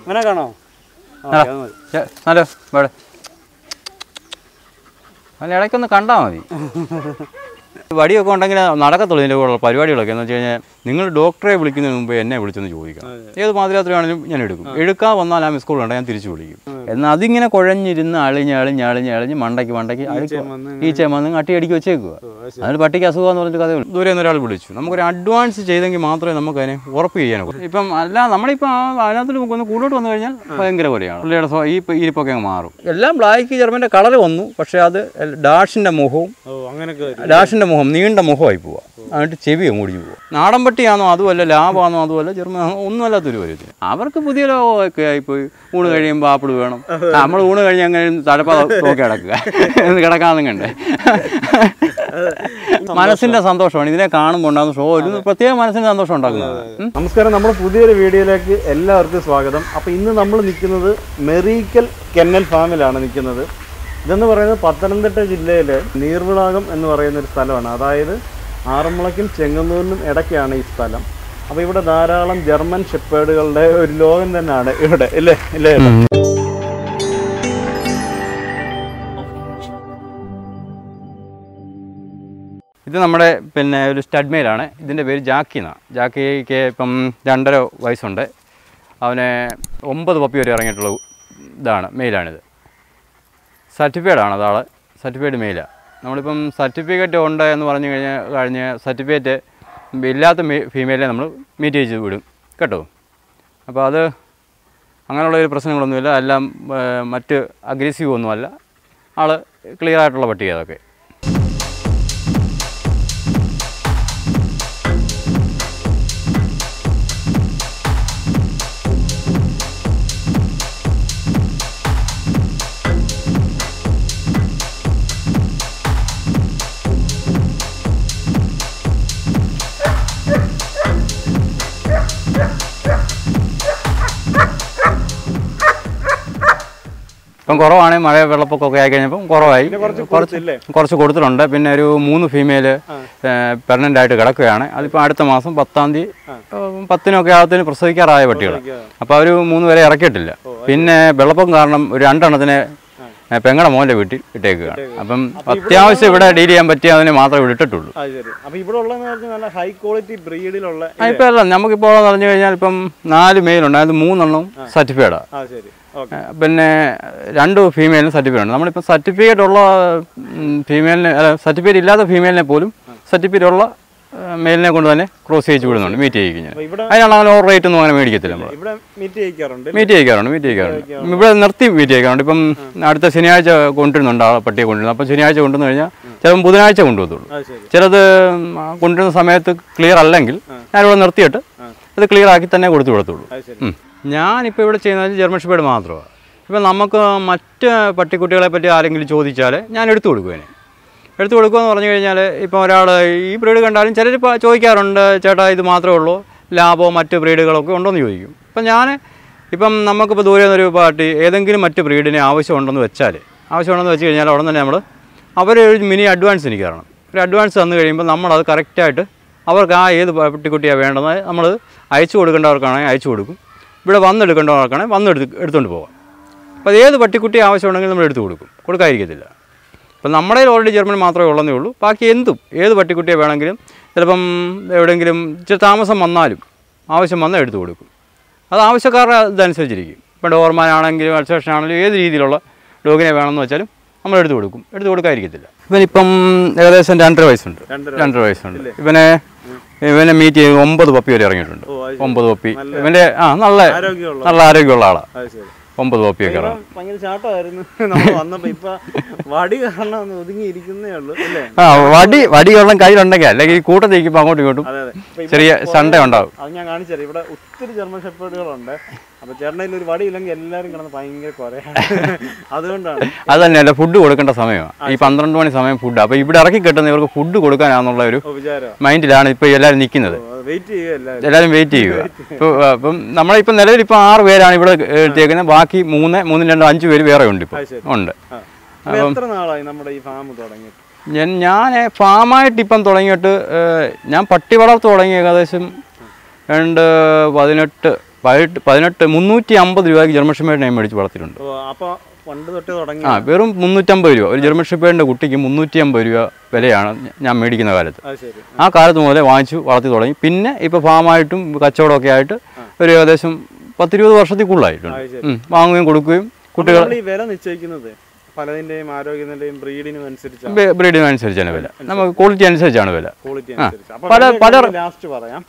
ഇവനൊക്കെയാണോ ആ. ഛെ, ഹലോ വേടെ അല്ല ഇടയ്ക്കൊന്ന് കണ്ടാൽ മതി വടിയൊക്കെ ഉണ്ടെങ്കിൽ നടക്കത്തുള്ളൂ ഇതിൻ്റെ കൂടെ പരിപാടികളൊക്കെ എന്ന് വെച്ച് കഴിഞ്ഞാൽ നിങ്ങൾ ഡോക്ടറെ വിളിക്കുന്നതിന് മുമ്പ് എന്നെ വിളിച്ചൊന്ന് ചോദിക്കണം ഏത് മാതിരാത്രിയാണെങ്കിലും ഞാൻ എടുക്കും എടുക്കാൻ വന്നാൽ ആ മിസ് കോൾ ഉണ്ടെങ്കിൽ ഞാൻ തിരിച്ചു വിളിക്കും എന്നാൽ അതിങ്ങനെ കുഴഞ്ഞിരുന്ന് അളിഞ്ഞ് അളിഞ്ഞ് അളിഞ്ഞ് അളിഞ്ഞ് മണ്ടയ്ക്ക് മണ്ടയ്ക്ക് അടിക്കും ഈ ചെമ്മന്ന് അട്ടി അടിക്ക് വെച്ചേക്കുക അതിന് പട്ടിക്ക് അസുഖം എന്ന് പറഞ്ഞിട്ട് കഥ ദൂരെ നിന്ന് ഒരാൾ വിളിച്ചു നമുക്കൊരു അഡ്വാൻസ് ചെയ്തെങ്കിൽ മാത്രമേ നമുക്ക് അതിനെ ഉറപ്പ് ചെയ്യാനൊക്കെ ഇപ്പം അല്ല നമ്മളിപ്പോൾ അതിനകത്ത് ഒന്ന് കൂടുതലോട്ട് വന്നു കഴിഞ്ഞാൽ ഭയങ്കര പോലെയാണ് പുള്ളിയുടെ സ്വ- ഈ ഇപ്പം ഇരിപ്പൊക്കെ അങ്ങ് മാറും എല്ലാം ബ്ലാക്ക് ജർമ്മൻ്റെ കളർ വന്നു പക്ഷേ അത് ഡാഷിൻ്റെ മുഖവും ഓ അങ്ങനെയൊക്കെ വരും ഡാഷിൻ്റെ മുഖം നീണ്ട മുഖമായി പോവുക എന്നിട്ട് ചെവി അങ്ങ് ഒടിഞ്ഞു പോവുക നാടൻ പട്ടിയാണോ അതുമല്ല ലാഭാണോ അതുമല്ല ജർമ്മ ഒന്നുമല്ലാത്തൊരു വരും അവർക്ക് പുതിയ ലോകമൊക്കെ ആയിപ്പോയി ഊണ് കഴിയുമ്പോൾ ആപ്പിൾ വേണം നമ്മൾ ഊണ് കഴിഞ്ഞ് അങ്ങനെ തലപ്പ നോക്കി കിടക്കുക എന്ന് കിടക്കാന്നും കണ്ടേ മനസ്സിൻ്റെ സന്തോഷമാണ് ഇതിനെ കാണുമ്പോൾ ഉണ്ടാകുന്ന ഷോ ഒരു പ്രത്യേക മനസ്സിൻ്റെ സന്തോഷം ഉണ്ടാക്കുന്നത് ഉം. നമസ്കാരം നമ്മുടെ പുതിയൊരു വീഡിയോയിലേക്ക് എല്ലാവർക്കും സ്വാഗതം അപ്പോൾ ഇന്ന് നമ്മൾ നിൽക്കുന്നത് മെറീക്കൽ കെന്നൽ ഫാമിലാണ് നിൽക്കുന്നത് ഇതെന്ന് പറയുന്നത് പത്തനംതിട്ട ജില്ലയിലെ നീർവിളാകം എന്ന് പറയുന്ന ഒരു സ്ഥലമാണ് അതായത് ആറന്മുളയ്ക്കും ചെങ്ങന്നൂരിനും ഇടയ്ക്കാണ് ഈ സ്ഥലം അപ്പോൾ ഇവിടെ ധാരാളം ജർമ്മൻ ഷെപ്പേഡുകളുടെ ഒരു ലോകം തന്നെയാണ് ഇവിടെ ഇല്ലേ ഇല്ലേ ചേട്ടാ? ഇത് നമ്മുടെ പിന്നെ ഒരു സ്റ്റഡ് മെയിലാണ് ഇതിൻ്റെ പേര് ജാക്കി എന്നാണ് ജാക്കിക്ക് ഇപ്പം രണ്ടര വയസ്സുണ്ട് അവന് ഒമ്പത് പപ്പി വരെ ഇറങ്ങിയിട്ടുള്ള ഇതാണ് മെയിലാണിത് സർട്ടിഫൈഡ് ആണ് അതാൾ സർട്ടിഫൈഡ് മെയിലാണ് നമ്മളിപ്പം സർട്ടിഫിക്കറ്റ് ഉണ്ട് എന്ന് പറഞ്ഞു കഴിഞ്ഞാൽ കഴിഞ്ഞ് സർട്ടിഫിക്കറ്റ് ഇല്ലാത്ത ഫീമെയിലെ നമ്മൾ മീറ്റ് ചെയ്ത് വിടും കേട്ടോ അപ്പോൾ അത് അങ്ങനെയുള്ള ഒരു പ്രശ്നങ്ങളൊന്നുമില്ല എല്ലാം ഏർ, മറ്റ് അഗ്രസീവ് ഒന്നുമല്ല ആൾ ക്ലിയർ ആയിട്ടുള്ള പട്ടിക അതൊക്കെ ഇപ്പം കുറവാണ് മഴ വെള്ളപ്പൊക്കമൊക്കെ ആയി കഴിഞ്ഞപ്പം കുറവായി കുറച്ച് കുറച്ച് കൊടുത്തില്ലേ? കുറച്ച് കൊടുത്തിട്ടുണ്ട് പിന്നെ ഒരു മൂന്ന് ഫീമെയിൽ പെർമനൻ്റ് ആയിട്ട് കിടക്കുകയാണ് അതിപ്പോൾ അടുത്ത മാസം പത്താം തീയതി ഏഹ്, പത്തിനൊക്കെ ആകത്തിന് പ്രസവിക്കാറായ പട്ടികൾ അപ്പോൾ അവർ മൂന്ന് പേരെ ഇറക്കിയിട്ടില്ല പിന്നെ വെള്ളപ്പൊക്കം കാരണം ഒരു രണ്ടെണ്ണത്തിനെ ഏഹ്, പെങ്ങടെ മോൻ്റെ വീട്ടിൽ ഇട്ടേക്കുകയാണ് അപ്പം അത്യാവശ്യം ഇവിടെ ഡീൽ ചെയ്യാൻ പറ്റിയ അതിനെ മാത്രമേ ഇവിടെ ഇട്ടിട്ടുള്ളൂ അത് ശരി അപ്പോൾ ഇവിടെ ഉള്ളതെന്ന് പറഞ്ഞാൽ നല്ല ഹൈ ക്വാളിറ്റി ബ്രീഡിലുള്ള ആ, ഇപ്പം അല്ല നമുക്കിപ്പോൾ എന്ന് പറഞ്ഞു കഴിഞ്ഞാൽ ഇപ്പം നാല് മെയിലുണ്ട് അത് മൂന്നെണ്ണം സർട്ടിഫൈഡാണ് ആ ശരി ഓക്കെ പിന്നെ രണ്ട് ഫീമെയിലിന് സർട്ടിഫിക്കറ്റ് ഉണ്ട് നമ്മളിപ്പോൾ സർട്ടിഫിക്കറ്റ് ഉള്ള ഫീമെയിലിനെ അല്ല സർട്ടിഫിക്കറ്റ് ഇല്ലാത്ത ഫീമെയിലിനെ പോലും സർട്ടിഫിക്കറ്റ് ഉള്ള മെയിലിനെ കൊണ്ട് തന്നെ ക്രോസ് ചെയ്യിച്ച് വിടുന്നുണ്ട് മീറ്റ് ചെയ്യിക്കുന്നത് അപ്പോൾ ഇവിടെ അതിനുള്ള അങ്ങനെ ഓവർ റേറ്റ് ഒന്നും അങ്ങനെ മേടിക്കത്തില്ല നമ്മൾ ഇവിടെ മീറ്റ് ചെയ്യിക്കാറുണ്ട് മീറ്റ് ചെയ്യിക്കാറുണ്ട് മീറ്റ് ചെയ്യിക്കാറുണ്ട് ഇവിടെ നിർത്തി മീറ്റ് ചെയ്യിക്കാറുണ്ട് ഇപ്പം അടുത്ത ശനിയാഴ്ച കൊണ്ടുവരുന്നുണ്ട് ആ പട്ടിയെ കൊണ്ടുവരുന്നത് അപ്പോൾ ശനിയാഴ്ച കൊണ്ടുവന്ന് കഴിഞ്ഞാൽ ചിലപ്പോൾ ബുധനാഴ്ച കൊണ്ടുവത്തുള്ളൂ അത് ശരി ചിലത് കൊണ്ടുവരുന്ന സമയത്ത് ക്ലിയർ അല്ലെങ്കിൽ ഞാനിവിടെ നിർത്തിയിട്ട് ഇത് ക്ലിയർ ആക്കി തന്നെ കൊടുത്തു വിടത്തുള്ളൂ അത് ശരി ഉം. ഞാനിപ്പോൾ ഇവിടെ ചെയ്യുന്നത് ജർമ്മൻ ഷെപ്പേഡ് മാത്രമാണ് ഇപ്പം നമുക്ക് മറ്റ് പട്ടിക്കുട്ടികളെ പറ്റി ആരെങ്കിലും ചോദിച്ചാൽ ഞാൻ എടുത്തു കൊടുക്കുവേനെ എടുത്തു കൊടുക്കുമെന്ന് പറഞ്ഞു കഴിഞ്ഞാൽ ഇപ്പോൾ ഒരാൾ ഈ ബ്രീഡ് കണ്ടാലും ചിലർ ഇപ്പോൾ ചോദിക്കാറുണ്ട് ചേട്ടാ ഇത് മാത്രമേ ഉള്ളൂ ലാഭമോ മറ്റ് ബ്രീഡുകളൊക്കെ ഉണ്ടോയെന്ന് ചോദിക്കും അപ്പം ഞാൻ ഇപ്പം നമുക്കിപ്പോൾ ദൂരെ നിന്നൊരു പാർട്ടി ഏതെങ്കിലും മറ്റ് ബ്രീഡിന് ആവശ്യമുണ്ടെന്ന് വെച്ചാൽ ആവശ്യമുണ്ടെന്ന് വെച്ച് കഴിഞ്ഞാൽ ഉടൻ തന്നെ നമ്മൾ അവർ ഒരു മിനി അഡ്വാൻസ് എനിക്ക് തരണം ഒരു അഡ്വാൻസ് തന്നു കഴിയുമ്പോൾ നമ്മളത് കറക്റ്റായിട്ട് അവർക്ക് ആ ഏത് പട്ടിക്കുട്ടിയാണ് വേണ്ടത് നമ്മൾ അയച്ചു കൊടുക്കേണ്ടവർക്കാണെങ്കിൽ അയച്ചു കൊടുക്കും ഇവിടെ വന്നെടുക്കേണ്ടവർക്കാണെങ്കിൽ വന്ന് എടുത്ത് എടുത്തുകൊണ്ട് പോകാം അപ്പോൾ അത് ഏത് പട്ടിക്കുട്ടി ആവശ്യമുണ്ടെങ്കിലും നമ്മൾ എടുത്തു കൊടുക്കും കൊടുക്കാതിരിക്കത്തില്ല അപ്പം നമ്മുടെ ഓൾറെഡി ജർമ്മൻ മാത്രമേ ഉള്ളതേ ഉള്ളൂ ബാക്കി എന്തും ഏത് പട്ടിക്കുട്ടിയെ വേണമെങ്കിലും ചിലപ്പം എവിടെയെങ്കിലും ഇച്ചിരി താമസം വന്നാലും ആവശ്യം വന്നാൽ എടുത്തു കൊടുക്കും അത് ആവശ്യക്കാരുടെ ഇതനുസരിച്ചിരിക്കും ഇപ്പം ഡോർമാൻ ആണെങ്കിലും അൽസേഷൻ ആണെങ്കിലും ഏത് രീതിയിലുള്ള ഡോഗിനെ വേണമെന്ന് വെച്ചാലും നമ്മൾ എടുത്തു കൊടുക്കും എടുത്തു കൊടുക്കാതിരിക്കത്തില്ല ഇവനിപ്പം ഏകദേശം രണ്ടര വയസ്സുണ്ട് രണ്ടര രണ്ടര വയസ്സുണ്ട് ഇവനെ ഇവനെ മീറ്റ് ചെയ്ത് ഒമ്പത് പപ്പി വരെ ഇറങ്ങിയിട്ടുണ്ട് ഓ അത് ശരി. ഒമ്പത് പപ്പി ഇവൻ്റെ ആ നല്ല ആരോഗ്യമുള്ള നല്ല ആരോഗ്യമുള്ള ആളാണ് അത് ശരി ഒമ്പത് പപ്പിയൊക്കെ ഇറങ്ങും ഇപ്പം ഭയങ്കര ചാട്ടമായിരുന്നു നമ്മൾ വന്നപ്പോ ഇപ്പൊ വടി കാരണം ഒന്ന് ഒതുങ്ങി ഇരിക്കുന്നേ ഉള്ളൂ അല്ലേ ആ വടി വടിയുള്ള കയ്യിലുണ്ടെങ്കിൽ അല്ലെങ്കിൽ കൂട്ടത്തിൽ ഇരിക്കുമ്പോൾ അങ്ങോട്ടും ഇങ്ങോട്ടും അതെ അതെ ഇപ്പൊ ഇവിടെ ചെറിയ സൺഡേ ഉണ്ടാവും അത് ഞാൻ കാണിച്ചുതരാം ഇവിടെ ഒത്തിരി ജർമ്മൻ ഷെപ്പേഡുകളുണ്ട് അപ്പൊ ചേട്ടനയിൽ ഒരു വടി ഇല്ലെങ്കിൽ എല്ലാവരും കിടന്ന് ഭയങ്കര കുറയാണ് അതുകൊണ്ടാണ് അത് തന്നെയല്ല ഫുഡ് കൊടുക്കേണ്ട സമയമാണ് ഈ പന്ത്രണ്ട് മണി സമയം ഫുഡ് അപ്പോൾ ഇവിടെ ഇറക്കി കിട്ടുന്ന ഇവർക്ക് ഫുഡ് കൊടുക്കാനാന്നുള്ള ഒരു ഓ വിചാരം മൈൻഡിലാണ് ഇപ്പോൾ എല്ലാവരും നിൽക്കുന്നത് വെയിറ്റ് ചെയ്യുക എല്ലാവരും എല്ലാവരും വെയിറ്റ് ചെയ്യുക ഇപ്പോൾ അപ്പം നമ്മളിപ്പോൾ നിലവിൽ ഇപ്പോൾ ആറ് പേരാണ് ഇവിടെ എടുത്തേക്കുന്നത് ബാക്കി മൂന്ന് മൂന്നും രണ്ടും അഞ്ച് പേര് വേറെ ഉണ്ട് ഇപ്പോൾ അത് ശരി. ഉണ്ട് ആ. അപ്പൊ എത്ര നാളായി നമ്മുടെ ഈ ഫാം തുടങ്ങിയിട്ട് ഞാൻ ഞാൻ ഫാമായിട്ട് ഇപ്പം തുടങ്ങിയിട്ട് ഏഹ്, ഞാൻ പട്ടി വളർത്ത് തുടങ്ങി ഏകദേശം രണ്ട് പതിനെട്ട് പതിനെട്ട് പതിനെട്ട് മുന്നൂറ്റി അമ്പത് രൂപയ്ക്ക് ജർമ്മൻ ഷെപ്പേഡ് ഞാൻ മേടിച്ച് വളർത്തിയിട്ടുണ്ട് ഓ അപ്പോൾ പണ്ട് തൊട്ടേ തുടങ്ങി ആ വെറും മുന്നൂറ്റമ്പത് രൂപ ഒരു ജർമ്മൻ ഷെപ്പേഡിൻ്റെ കുട്ടിക്ക് മുന്നൂറ്റി അമ്പത് രൂപ വിലയാണ് ഞാൻ മേടിക്കുന്ന കാലത്ത് അത് ശരി ആ കാലത്ത് മുതലേ വാങ്ങിച്ചു വളർത്തി തുടങ്ങി പിന്നെ ഇപ്പോൾ ഫാമായിട്ടും കച്ചവടമൊക്കെ ആയിട്ട് ഒരു ഏകദേശം പത്തിരുപത് വർഷത്തിൽ കൂടുതലായിട്ടുണ്ട് അത് ശരി. ഉം. വാങ്ങുകയും കൊടുക്കുകയും കുട്ടികൾ നമ്മൾ ഈ വില നിശ്ചയിക്കുന്നത് പലതിന്റെയും ആരോഗ്യത്തിന്റെയും ബ്രീഡിനും അനുസരിച്ചാണ് ബ്രീഡിന് അനുസരിച്ചാണ് വില നമുക്ക് ക്വാളിറ്റി അനുസരിച്ചാണ് വില ക്വാളിറ്റി അനുസരിച്ച് അപ്പൊ പല- പല- ലാസ്റ്റ് പറയാം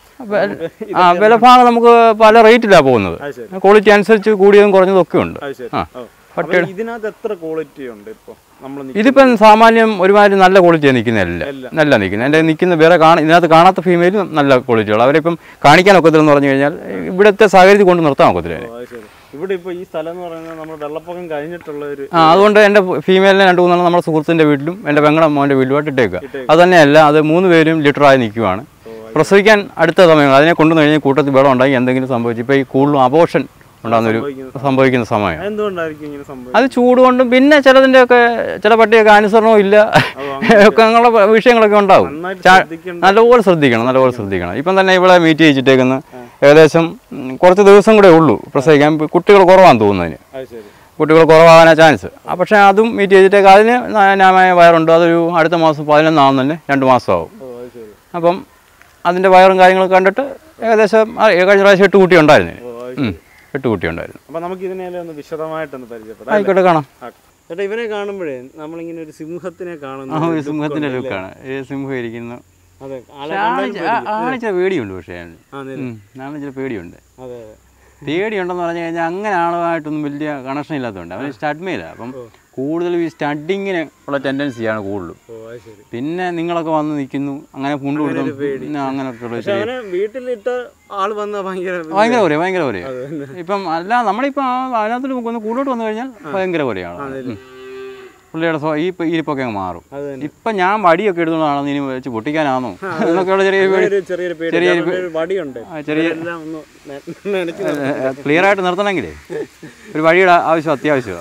ആ വില ഭാഗം നമുക്ക് പല റേറ്റിലാണ് പോകുന്നത് അത് ശരി ക്വാളിറ്റി അനുസരിച്ച് കൂടിയതും കുറഞ്ഞതും ഒക്കെ ഉണ്ട് അത് ശരി ആ. ഓ. അപ്പൊ ഇതിനകത്ത് എത്ര ക്വാളിറ്റി ഉണ്ട് ഇപ്പൊ നമ്മൾ ഇതിപ്പം സാമാന്യം ഒരുമാതിരി നല്ല ക്വാളിറ്റിയാണ് നിൽക്കുന്നതല്ല എല്ലാം. നല്ല നിൽക്കുന്നത് എൻ്റെ നിൽക്കുന്ന വേറെ കാണ ഇതിനകത്ത് കാണാത്ത ഫീമെയിലും നല്ല ക്വാളിറ്റികൾ അവരിപ്പം കാണിക്കാൻ ഒക്കത്തില്ലെന്ന് പറഞ്ഞു കഴിഞ്ഞാൽ ഇവിടുത്തെ സാഹചര്യത്തിൽ കൊണ്ട് നിർത്താൻ ഒക്കത്തില്ല അതിനെ. അത് ശരി ഇവിടെ ഇപ്പൊ ഈ സ്ഥലം എന്ന് പറയുന്നത് നമ്മൾ വെള്ളപ്പൊക്കം കഴിഞ്ഞിട്ടുള്ള ഒരു ആ അതുകൊണ്ട് എൻ്റെ ഫീമെയിലിനെ രണ്ട് മൂന്നെണ്ണം നമ്മുടെ സുഹൃത്തിൻ്റെ വീട്ടിലും എൻ്റെ പെങ്ങളുടെ മോൻ്റെ വീട്ടിലുമായിട്ട് ഇട്ടേക്കുക ഇട്ടേക്കുക. അത് തന്നെയല്ല അത് മൂന്ന് പേരും ലിറ്ററായി നിൽക്കുവാണ് പ്രസവിക്കാൻ അടുത്ത സമയങ്ങൾ അതിനെ കൊണ്ടുവന്ന് കഴിഞ്ഞാൽ കൂട്ടത്തിൽ വെള്ളം ഉണ്ടായി എന്തെങ്കിലും സംഭവിച്ചു ഇപ്പോൾ ഈ കൂടുതലും അബോഷൻ ഉണ്ടാകുന്നൊരു സംഭവിക്കുന്ന സംഭവിക്കുന്ന സമയം എന്തുകൊണ്ടായിരിക്കും ഇങ്ങനെ സംഭവിച്ചത് അത് ചൂട് കൊണ്ടും പിന്നെ ചിലതിൻ്റെയൊക്കെ ചില പട്ടിയൊക്കെ അനുസരണവും ഇല്ല ഒക്കെ അങ്ങനെയുള്ള വിഷയങ്ങളൊക്കെ ഉണ്ടാവും നന്നായിട്ട് ചാ- ശ്രദ്ധിക്കേണ്ട നല്ലപോലെ ശ്രദ്ധിക്കണം നല്ലപോലെ ശ്രദ്ധിക്കണം ഇപ്പം തന്നെ ഇവിടെ മീറ്റ് ചെയ്യിച്ചിട്ടേക്കുന്ന ഏകദേശം ഉം, കുറച്ച് ദിവസം കൂടെ ഉള്ളൂ പ്രസവിക്കാൻ ഇപ്പം കുട്ടികൾ കുറവാന്ന് തോന്നുന്നതിന് അത് ശരി കുട്ടികൾ കുറവാകാനാ ചാൻസ് ആ പക്ഷേ അതും മീറ്റ് ചെയ്തിട്ടേക്ക് അതിന് ന്യായമായ വയറുണ്ട് അതൊരു അടുത്ത മാസം പതിനൊന്നാവും തന്നെ രണ്ട് മാസമാവും ഓ അത് ശരി അപ്പം അതിൻ്റെ വയറും കാര്യങ്ങളൊക്കെ കണ്ടിട്ട് ഏകദേശം ആ, കഴിഞ്ഞ പ്രാവശ്യം എട്ട് കുട്ടി ഉണ്ടായിരുന്നു ഓ അത് ഉം, എട്ട് കുട്ടി ഉണ്ടായിരുന്നു അപ്പൊ നമുക്ക് ഇതിനെല്ലാം ഒന്ന് വിശദമായിട്ടൊന്ന് പരിചയപ്പെടാം ആയിക്കോട്ടെ കാണാം ആ. ചേട്ടാ ഇവനെ കാണുമ്പോഴേ നമ്മളിങ്ങനെ ഒരു സിംഹത്തിനെ കാണുന്നു ആ ഒരു സിംഹത്തിൻ്റെ ലുക്കാണ് ഈ സിംഹം ഇരിക്കുന്നു അതെ ആളെ ആണിച്ച പേടിയുണ്ട് പക്ഷേ അതിന്. ആ, നേരെ. ഉം, ആണിച്ച പേടിയുണ്ട് അതെ അതെ പേടിയുണ്ടെന്ന് പറഞ്ഞു കഴിഞ്ഞാൽ അങ്ങനെ ആളുമായിട്ടൊന്നും വലിയ കണക്ഷൻ ഇല്ലാത്തതുകൊണ്ട് അവന് സ്റ്റഡ്മേലാണ് അപ്പം കൂടുതലും ഈ സ്റ്റഡിങ്ങിന് ഉള്ള ടെൻഡൻസിയാണ് കൂടുതലും ഓ അത് ശരി പിന്നെ നിങ്ങളൊക്കെ വന്ന് നിൽക്കുന്നു അങ്ങനെ ഫുണ്ട് കൊടുക്കും പിന്നെ അങ്ങനെയൊക്കെ ഉള്ള പക്ഷെ അവനെ വീട്ടിലിട്ട ആള് വന്ന ഭയങ്കര ഭയങ്കര ഒരേ ഭയങ്കര ഒരേ അത് തന്നെ. ഇപ്പം അല്ല നമ്മളിപ്പോൾ അതിനകത്തോട്ട് ഒന്ന് കൂടുതലോട്ട് വന്നു കഴിഞ്ഞാൽ ഭയങ്കര ഒരേയാണ് ഉം. പുള്ളിയുടെ സ്വ- ഈ ഇപ്പം ഇരിപ്പൊക്കെ അങ്ങ് മാറും അത് തന്നെ ഇപ്പം ഞാൻ വടിയൊക്കെ എടുത്തോണ്ടാണോ ഇനി വെച്ച് പൊട്ടിക്കാനാണോ എന്നൊക്കെയുള്ള ചെറിയ പേടി ഒരു ചെറിയൊരു പേടി ചെറിയ കാരണം ഒരു വടിയുണ്ട് ആ, ചെറിയ എല്ലാം ഒന്ന് നെ- നനച്ച് നിർത്തി. ക്ലിയർ ആയിട്ട് നിർത്തണമെങ്കിലേ ഒരു വഴിയുടെ ആവശ്യം അത്യാവശ്യമാണ്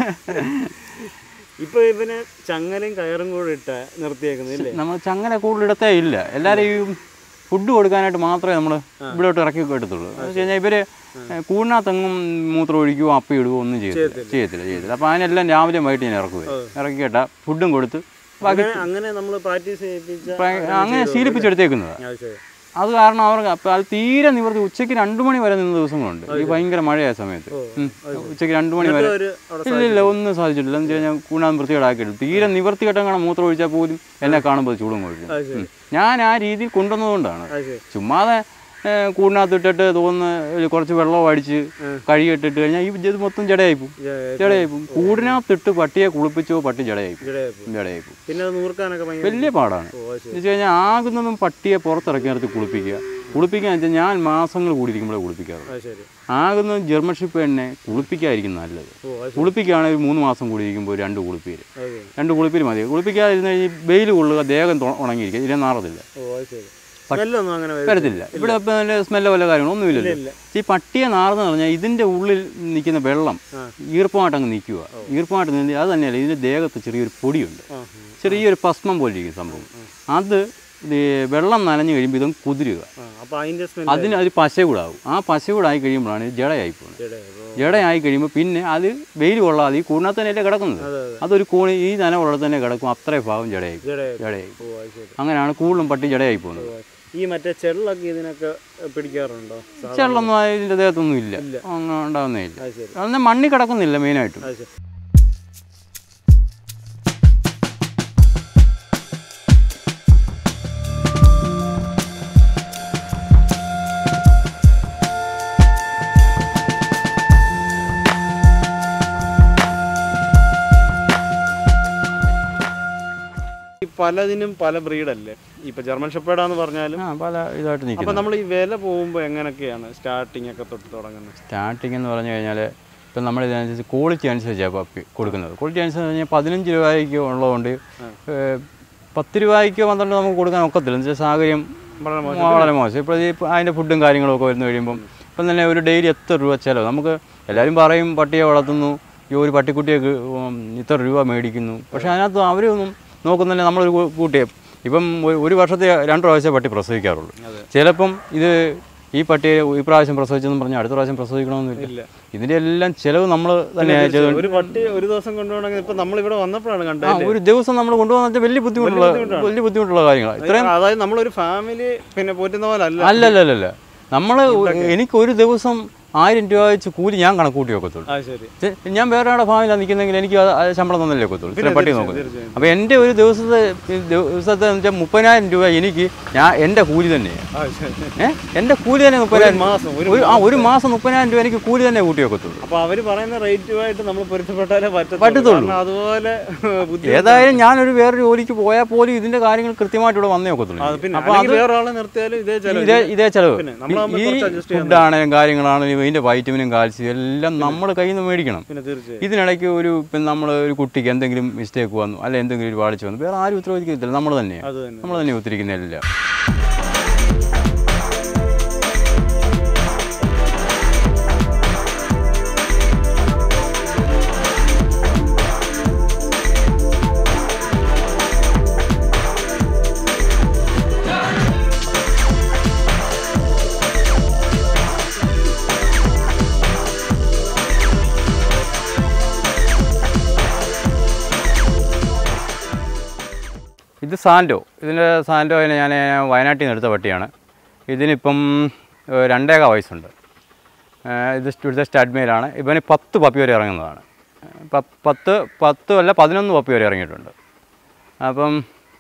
ഇപ്പൊ ഇവന് ചങ്ങലയും കയറും കൂടെ ഇട്ട നിർത്തിയേക്കുന്നില്ലേ നമ്മൾ ചങ്ങല കൂടുതലിടത്തേ ഇല്ല എല്ലാവരും ഈ ഫുഡ് കൊടുക്കാനായിട്ട് മാത്രമേ നമ്മൾ ഇവിടോട്ട് ഇറക്കി എടുത്തുള്ളൂ എന്ന് വെച്ച് കഴിഞ്ഞാൽ ഇവർ കൂടിനകത്തെങ്ങും മൂത്രം ഒഴിക്കുകയോ അപ്പം ഇടുകയോ ഒന്നും ചെയ്യത്തില്ല ചെയ്യത്തില്ല ചെയ്യത്തില്ല അപ്പോൾ അതിനെല്ലാം രാവിലെ വൈകിട്ട് ഞാൻ ഇറക്കുകയും ഇറക്കിയിട്ട ഫുഡും കൊടുത്ത് ബാക്കി അങ്ങനെ അങ്ങനെ നമ്മൾ പ്രാക്ടീസ് ചെയ്യിപ്പിച്ച പ്രായ- അങ്ങനെ ശീലിപ്പിച്ചെടുത്തേക്കുന്നതാണ് അത് ശരി. അത് കാരണം അവർക്ക് അപ്പോൾ അത് തീരെ നിവർത്തി ഉച്ചയ്ക്ക് രണ്ട് മണി വരെ നിന്ന ദിവസങ്ങളുണ്ട് ഈ ഭയങ്കര മഴയായ സമയത്ത് ഉം. ഉച്ചയ്ക്ക് രണ്ട് മണി വരെ ഒരു അവിടെ ഇല്ല ഇല്ല ഒന്നും സാധിച്ചിട്ടില്ല എന്ന് വെച്ച് കഴിഞ്ഞാൽ കൂടാൻ വൃത്തികേടാക്കിയിട്ടില്ല തീരെ നിവർത്തി കെട്ടങ്ങാണ് മൂത്രം ഒഴിച്ചാൽ പോലും എന്നെ കാണുമ്പോൾ ചൂടും കൊഴിക്കും അത് ശരി. ഞാൻ ആ രീതിയിൽ കൊണ്ടുവന്നതുകൊണ്ടാണ് അത് ശരി ചുമ്മാതെ ഏ, കൂടിനകത്ത് ഇട്ടിട്ട് തോന്നുന്ന ഒരു കുറച്ച് വെള്ളം അടിച്ച് കഴുകിയിട്ടിട്ട് കഴിഞ്ഞാൽ ഈ ഇത് മൊത്തം ജടയായി പോകും ജ- ജടയായി പോകും കൂടിനകത്തിട്ട് പട്ടിയെ കുളിപ്പിച്ചോ പട്ടി ജടയായി പോകും ഇവിടെ ആയിപ്പോ. ജടയായി പോകും പിന്നെ അത് നൂർക്കാനൊക്കെ ഭയങ്കര വലിയ പാടാണ് ഓ അത് ശരി എന്ന് വെച്ച് കഴിഞ്ഞാൽ ആകുന്നതും പട്ടിയെ പുറത്തിറക്കി നിർത്തി കുളിപ്പിക്കുക കുളിപ്പിക്കുക വെച്ചാൽ ഞാൻ മാസങ്ങൾ കൂടിയിരിക്കുമ്പോഴേ കുളിപ്പിക്കാറുള്ളൂ അത് ശരി ആകുന്നത് ജർമ്മൻ ഷിപ്പ് തന്നെ കുളിപ്പിക്കാതിരിക്കും നല്ലത് ഓ അത് ശരി കുളിപ്പിക്കുകയാണെങ്കിൽ ഒരു മൂന്ന് മാസം കൂടി ഇരിക്കുമ്പോൾ ഒരു രണ്ട് കുളിപ്പീര് അത് ശരി. രണ്ട് കുളിപ്പീര് മതി കുളിപ്പിക്കാതിരുന്ന് കഴിഞ്ഞാൽ വെയിൽ കൊള്ളുക ദേഹം തൊ- ഉണങ്ങിയിരിക്കുക ഇതിനെ നാറത്തില്ല ഓ അത് ശരി സ്മെല്ലൊന്നും അങ്ങനെ വരും വരത്തില്ല ഇവിടെ ഇപ്പം നല്ല സ്മെല്ലോ വല്ല കാര്യങ്ങളോ ഒന്നുമില്ലല്ലോ ഇല്ല. ഈ പട്ടിയെ നാർന്ന് പറഞ്ഞാൽ ഇതിൻ്റെ ഉള്ളിൽ നിൽക്കുന്ന വെള്ളം ആ. ഈർപ്പമായിട്ട് അങ്ങ് നിൽക്കുക ഈർപ്പമായിട്ട് നിന്ന് അത് തന്നെയല്ല ഇതിൻ്റെ ദേഹത്ത് ചെറിയൊരു പൊടിയുണ്ട് ആ ചെറിയൊരു ഭസ്മം പോലെ ഇരിക്കും സംഭവം അത് ഇത് വെള്ളം നനഞ്ഞു കഴിയുമ്പോൾ ഇതും കുതിരുക ആ അപ്പൊ അതിന്റെ സ്മെൽ അതിന് ഒരു പശ കൂടെ ആവും ആ പശ കൂടെ ആയി കഴിയുമ്പോഴാണ് ഇത് ജടയായി പോകുന്നത് ജടയായി കഴിയുമ്പോൾ പിന്നെ അത് വെയിൽ കൊള്ളാതെ ഈ കൂടിനകത്ത് തന്നെയല്ലേ കിടക്കുന്നത് അതെ അതെ അതൊരു കോണി ഈ നനവുള്ളത് തന്നെ കിടക്കും അത്രയും ഭാവം ജടയായി പോകും. ജടയായി ജടയായി ഓ അത് ശരി അങ്ങനെയാണ് കൂടുതലും പട്ടി ജടയായി പോകുന്നത് ഓ, ഈ മറ്റേ ചെള്ളൊക്കെ ഇതിനൊക്കെ പിടിക്കാറുണ്ടോ സാധാരണ? ചെള്ളൊന്നും അതിൻ്റെ ദേഹത്തൊന്നും ഇല്ല അങ്ങനെ ഉണ്ടാകുന്നേ ഇല്ല അത് ശരി അതൊന്നും മണ്ണി കിടക്കുന്നില്ല മെയിനായിട്ടും അത് ശരി ഈ പലതിനും പല ബ്രീഡല്ലേ ഇപ്പൊ ജർമ്മൻ ഷെപ്പേഡാന്ന് പറഞ്ഞാലും ആ പല ഇതായിട്ട് അപ്പൊ നിൽക്കുന്നത് നമ്മൾ ഈ വില പോകുമ്പോൾ എങ്ങനെയൊക്കെയാണ് സ്റ്റാർട്ടിങ് ഒക്കെ തൊട്ട് തുടങ്ങുന്നത് സ്റ്റാർട്ടിംഗ് എന്ന് പറഞ്ഞു കഴിഞ്ഞാൽ ഇപ്പം നമ്മൾ ഇതിനനുസരിച്ച് ക്വാളിറ്റി അനുസരിച്ചാണ് പപ്പി കൊടുക്കുന്നത് ക്വാളിറ്റി അനുസരിച്ച് കഴിഞ്ഞാൽ പതിനഞ്ച് രൂപയ്ക്ക് ഉള്ളതുകൊണ്ട് ഏഹ്, പത്ത് രൂപയ്ക്കോ പന്ത്രണ്ട് നമുക്ക് കൊടുക്കാൻ ഒക്കത്തില്ല എന്ന് വെച്ചാൽ സാഹചര്യം വളരെ മോശം. വളരെ മോശം ഇപ്പോൾ ഈ അതിൻ്റെ ഫുഡും കാര്യങ്ങളൊക്കെ വരുന്ന കഴിയുമ്പം ഇപ്പം തന്നെ ഒരു ഡെയിലി എത്ര രൂപ ചിലവ് നമുക്ക് എല്ലാവരും പറയും പട്ടിയെ വളർത്തുന്നു ഈ ഒരു പട്ടിക്കുട്ടിയെ കി- ഉം, ഇത്ര രൂപ മേടിക്കുന്നു പക്ഷേ അതിനകത്ത് അവരൊന്നും നോക്കുന്നില്ല നമ്മളൊരു കു- കുട്ടിയെ ഇപ്പം ഒ- ഒരു വർഷത്തെ രണ്ട് പ്രാവശ്യം പട്ടി പ്രസവിക്കാറുള്ളൂ അതെ. ചിലപ്പം ഇത് ഈ പട്ടിയെ ഈ പ്രാവശ്യം പ്രസവിച്ചെന്ന് പറഞ്ഞാൽ അടുത്ത പ്രാവശ്യം പ്രസവിക്കണമെന്നില്ല ഇല്ല ഇതിൻ്റെ എല്ലാം ചിലവ് നമ്മൾ തന്നെയാണ് ചെയ്തു ഒരു പട്ടി ഒരു ദിവസം കൊണ്ടുപോകണമെങ്കിൽ ഇപ്പൊ നമ്മൾ ഇവിടെ വന്നപ്പോഴാണ് ആ കണ്ടത് ഒരു ദിവസം നമ്മൾ കൊണ്ടുപോകാൻ വെച്ചാൽ വലിയ ബുദ്ധിമുട്ടുള്ള വലിയ ബുദ്ധിമുട്ടുള്ള കാര്യങ്ങളാണ് ഇത്രയും അതായത് നമ്മളൊരു ഫാമിലി പിന്നെ പോറ്റുന്ന പോലെ അല്ല അല്ലല്ലല്ല നമ്മൾ എനിക്ക് ഒരു ദിവസം ആയിരം രൂപ വെച്ച് കൂലി ഞാൻ കണക്ക് കൂട്ടി വെക്കത്തുള്ളൂ ആ ശരി ചെ- ഞാൻ വേറെ ആളുടെ ഫാമിലാണ് നിൽക്കുന്നെങ്കിൽ എനിക്ക് അത് അത് ശമ്പളം തന്നല്ലേ വെക്കത്തുള്ളൂ ഇത്രയും പട്ടി നോക്കുന്നത് തീർച്ചയായും അപ്പോൾ എൻ്റെ ഒരു ദിവസത്തെ ഈ ദിവസത്തെ എന്ന് വെച്ചാൽ മുപ്പതിനായിരം രൂപ എനിക്ക് ഞാൻ എൻ്റെ കൂലി തന്നെയാണ് ആ ശരി ഏഹ് എൻ്റെ കൂലി തന്നെ മുപ്പതിനായിരം മാസം ഒരു ഒരു ആ ഒരു മാസം മുപ്പതിനായിരം രൂപ എനിക്ക് കൂലി തന്നെ കൂട്ടി വെക്കത്തുള്ളൂ അപ്പൊ അവര് പറയുന്ന റേറ്റുമായിട്ട് നമ്മൾ പൊരുത്തപ്പെട്ടാലേ പറ്റത്തുള്ളൂ പറ്റത്തുള്ളൂ. കാരണം അതുപോലെ ബുദ്ധി ഏതായാലും ഞാനൊരു വേറെ ജോലിക്ക് പോയാൽ പോലും ഇതിൻ്റെ കാര്യങ്ങൾ കൃത്യമായിട്ട് ഇവിടെ വന്നേ ഒക്കത്തുള്ളൂ അത് പിന്നെ അപ്പോൾ അത് അല്ലെങ്കിൽ വേറെ ആളെ നിർത്തിയാലും ഇതേ ചെലവ് ഇതേ ഇതേ ചിലവ് പിന്നെ നമ്മളാകുമ്പോൾ ഈ കുറച്ച് adjust ചെയ്യാൻ ഫുഡാണെങ്കിലും കാര്യങ്ങളാണെങ്കിലും ഇതിൻ്റെ വൈറ്റമിനും കാൽസ്യം എല്ലാം നമ്മൾ കയ്യിൽ നിന്ന് മേടിക്കണം പിന്നെ തീർച്ചയായും ഇതിനിടയ്ക്ക് ഒരു ഇപ്പം നമ്മൾ ഒരു കുട്ടിക്ക് എന്തെങ്കിലും മിസ്റ്റേക്ക് വന്നു അല്ലെ എന്തെങ്കിലും ഒരു പാളിച്ച് വന്നു വേറെ ആരും ഉത്തരവാദിക്കത്തില്ല നമ്മൾ തന്നെയാണ് അത് തന്നെ നമ്മൾ തന്നെ ഉത്തരിക്കുന്നില്ല ഇത് സാൻഡോ ഇതിൻ്റെ സാൻഡോ അതിനെ ഞാൻ വയനാട്ടിൽ നിന്ന് എടുത്ത പട്ടിയാണ് ഇതിനിപ്പം ഏഹ്, രണ്ടേകാ വയസ്സുണ്ട് ഏഹ്, ഇത് ഇവിടുത്തെ സ്റ്റഡ്മേലാണ് ഇവന് പത്ത് പപ്പി വരെ ഇറങ്ങുന്നതാണ് പ- പത്ത് പത്ത് അല്ല പതിനൊന്ന് പപ്പി വരെ ഇറങ്ങിയിട്ടുണ്ട് അപ്പം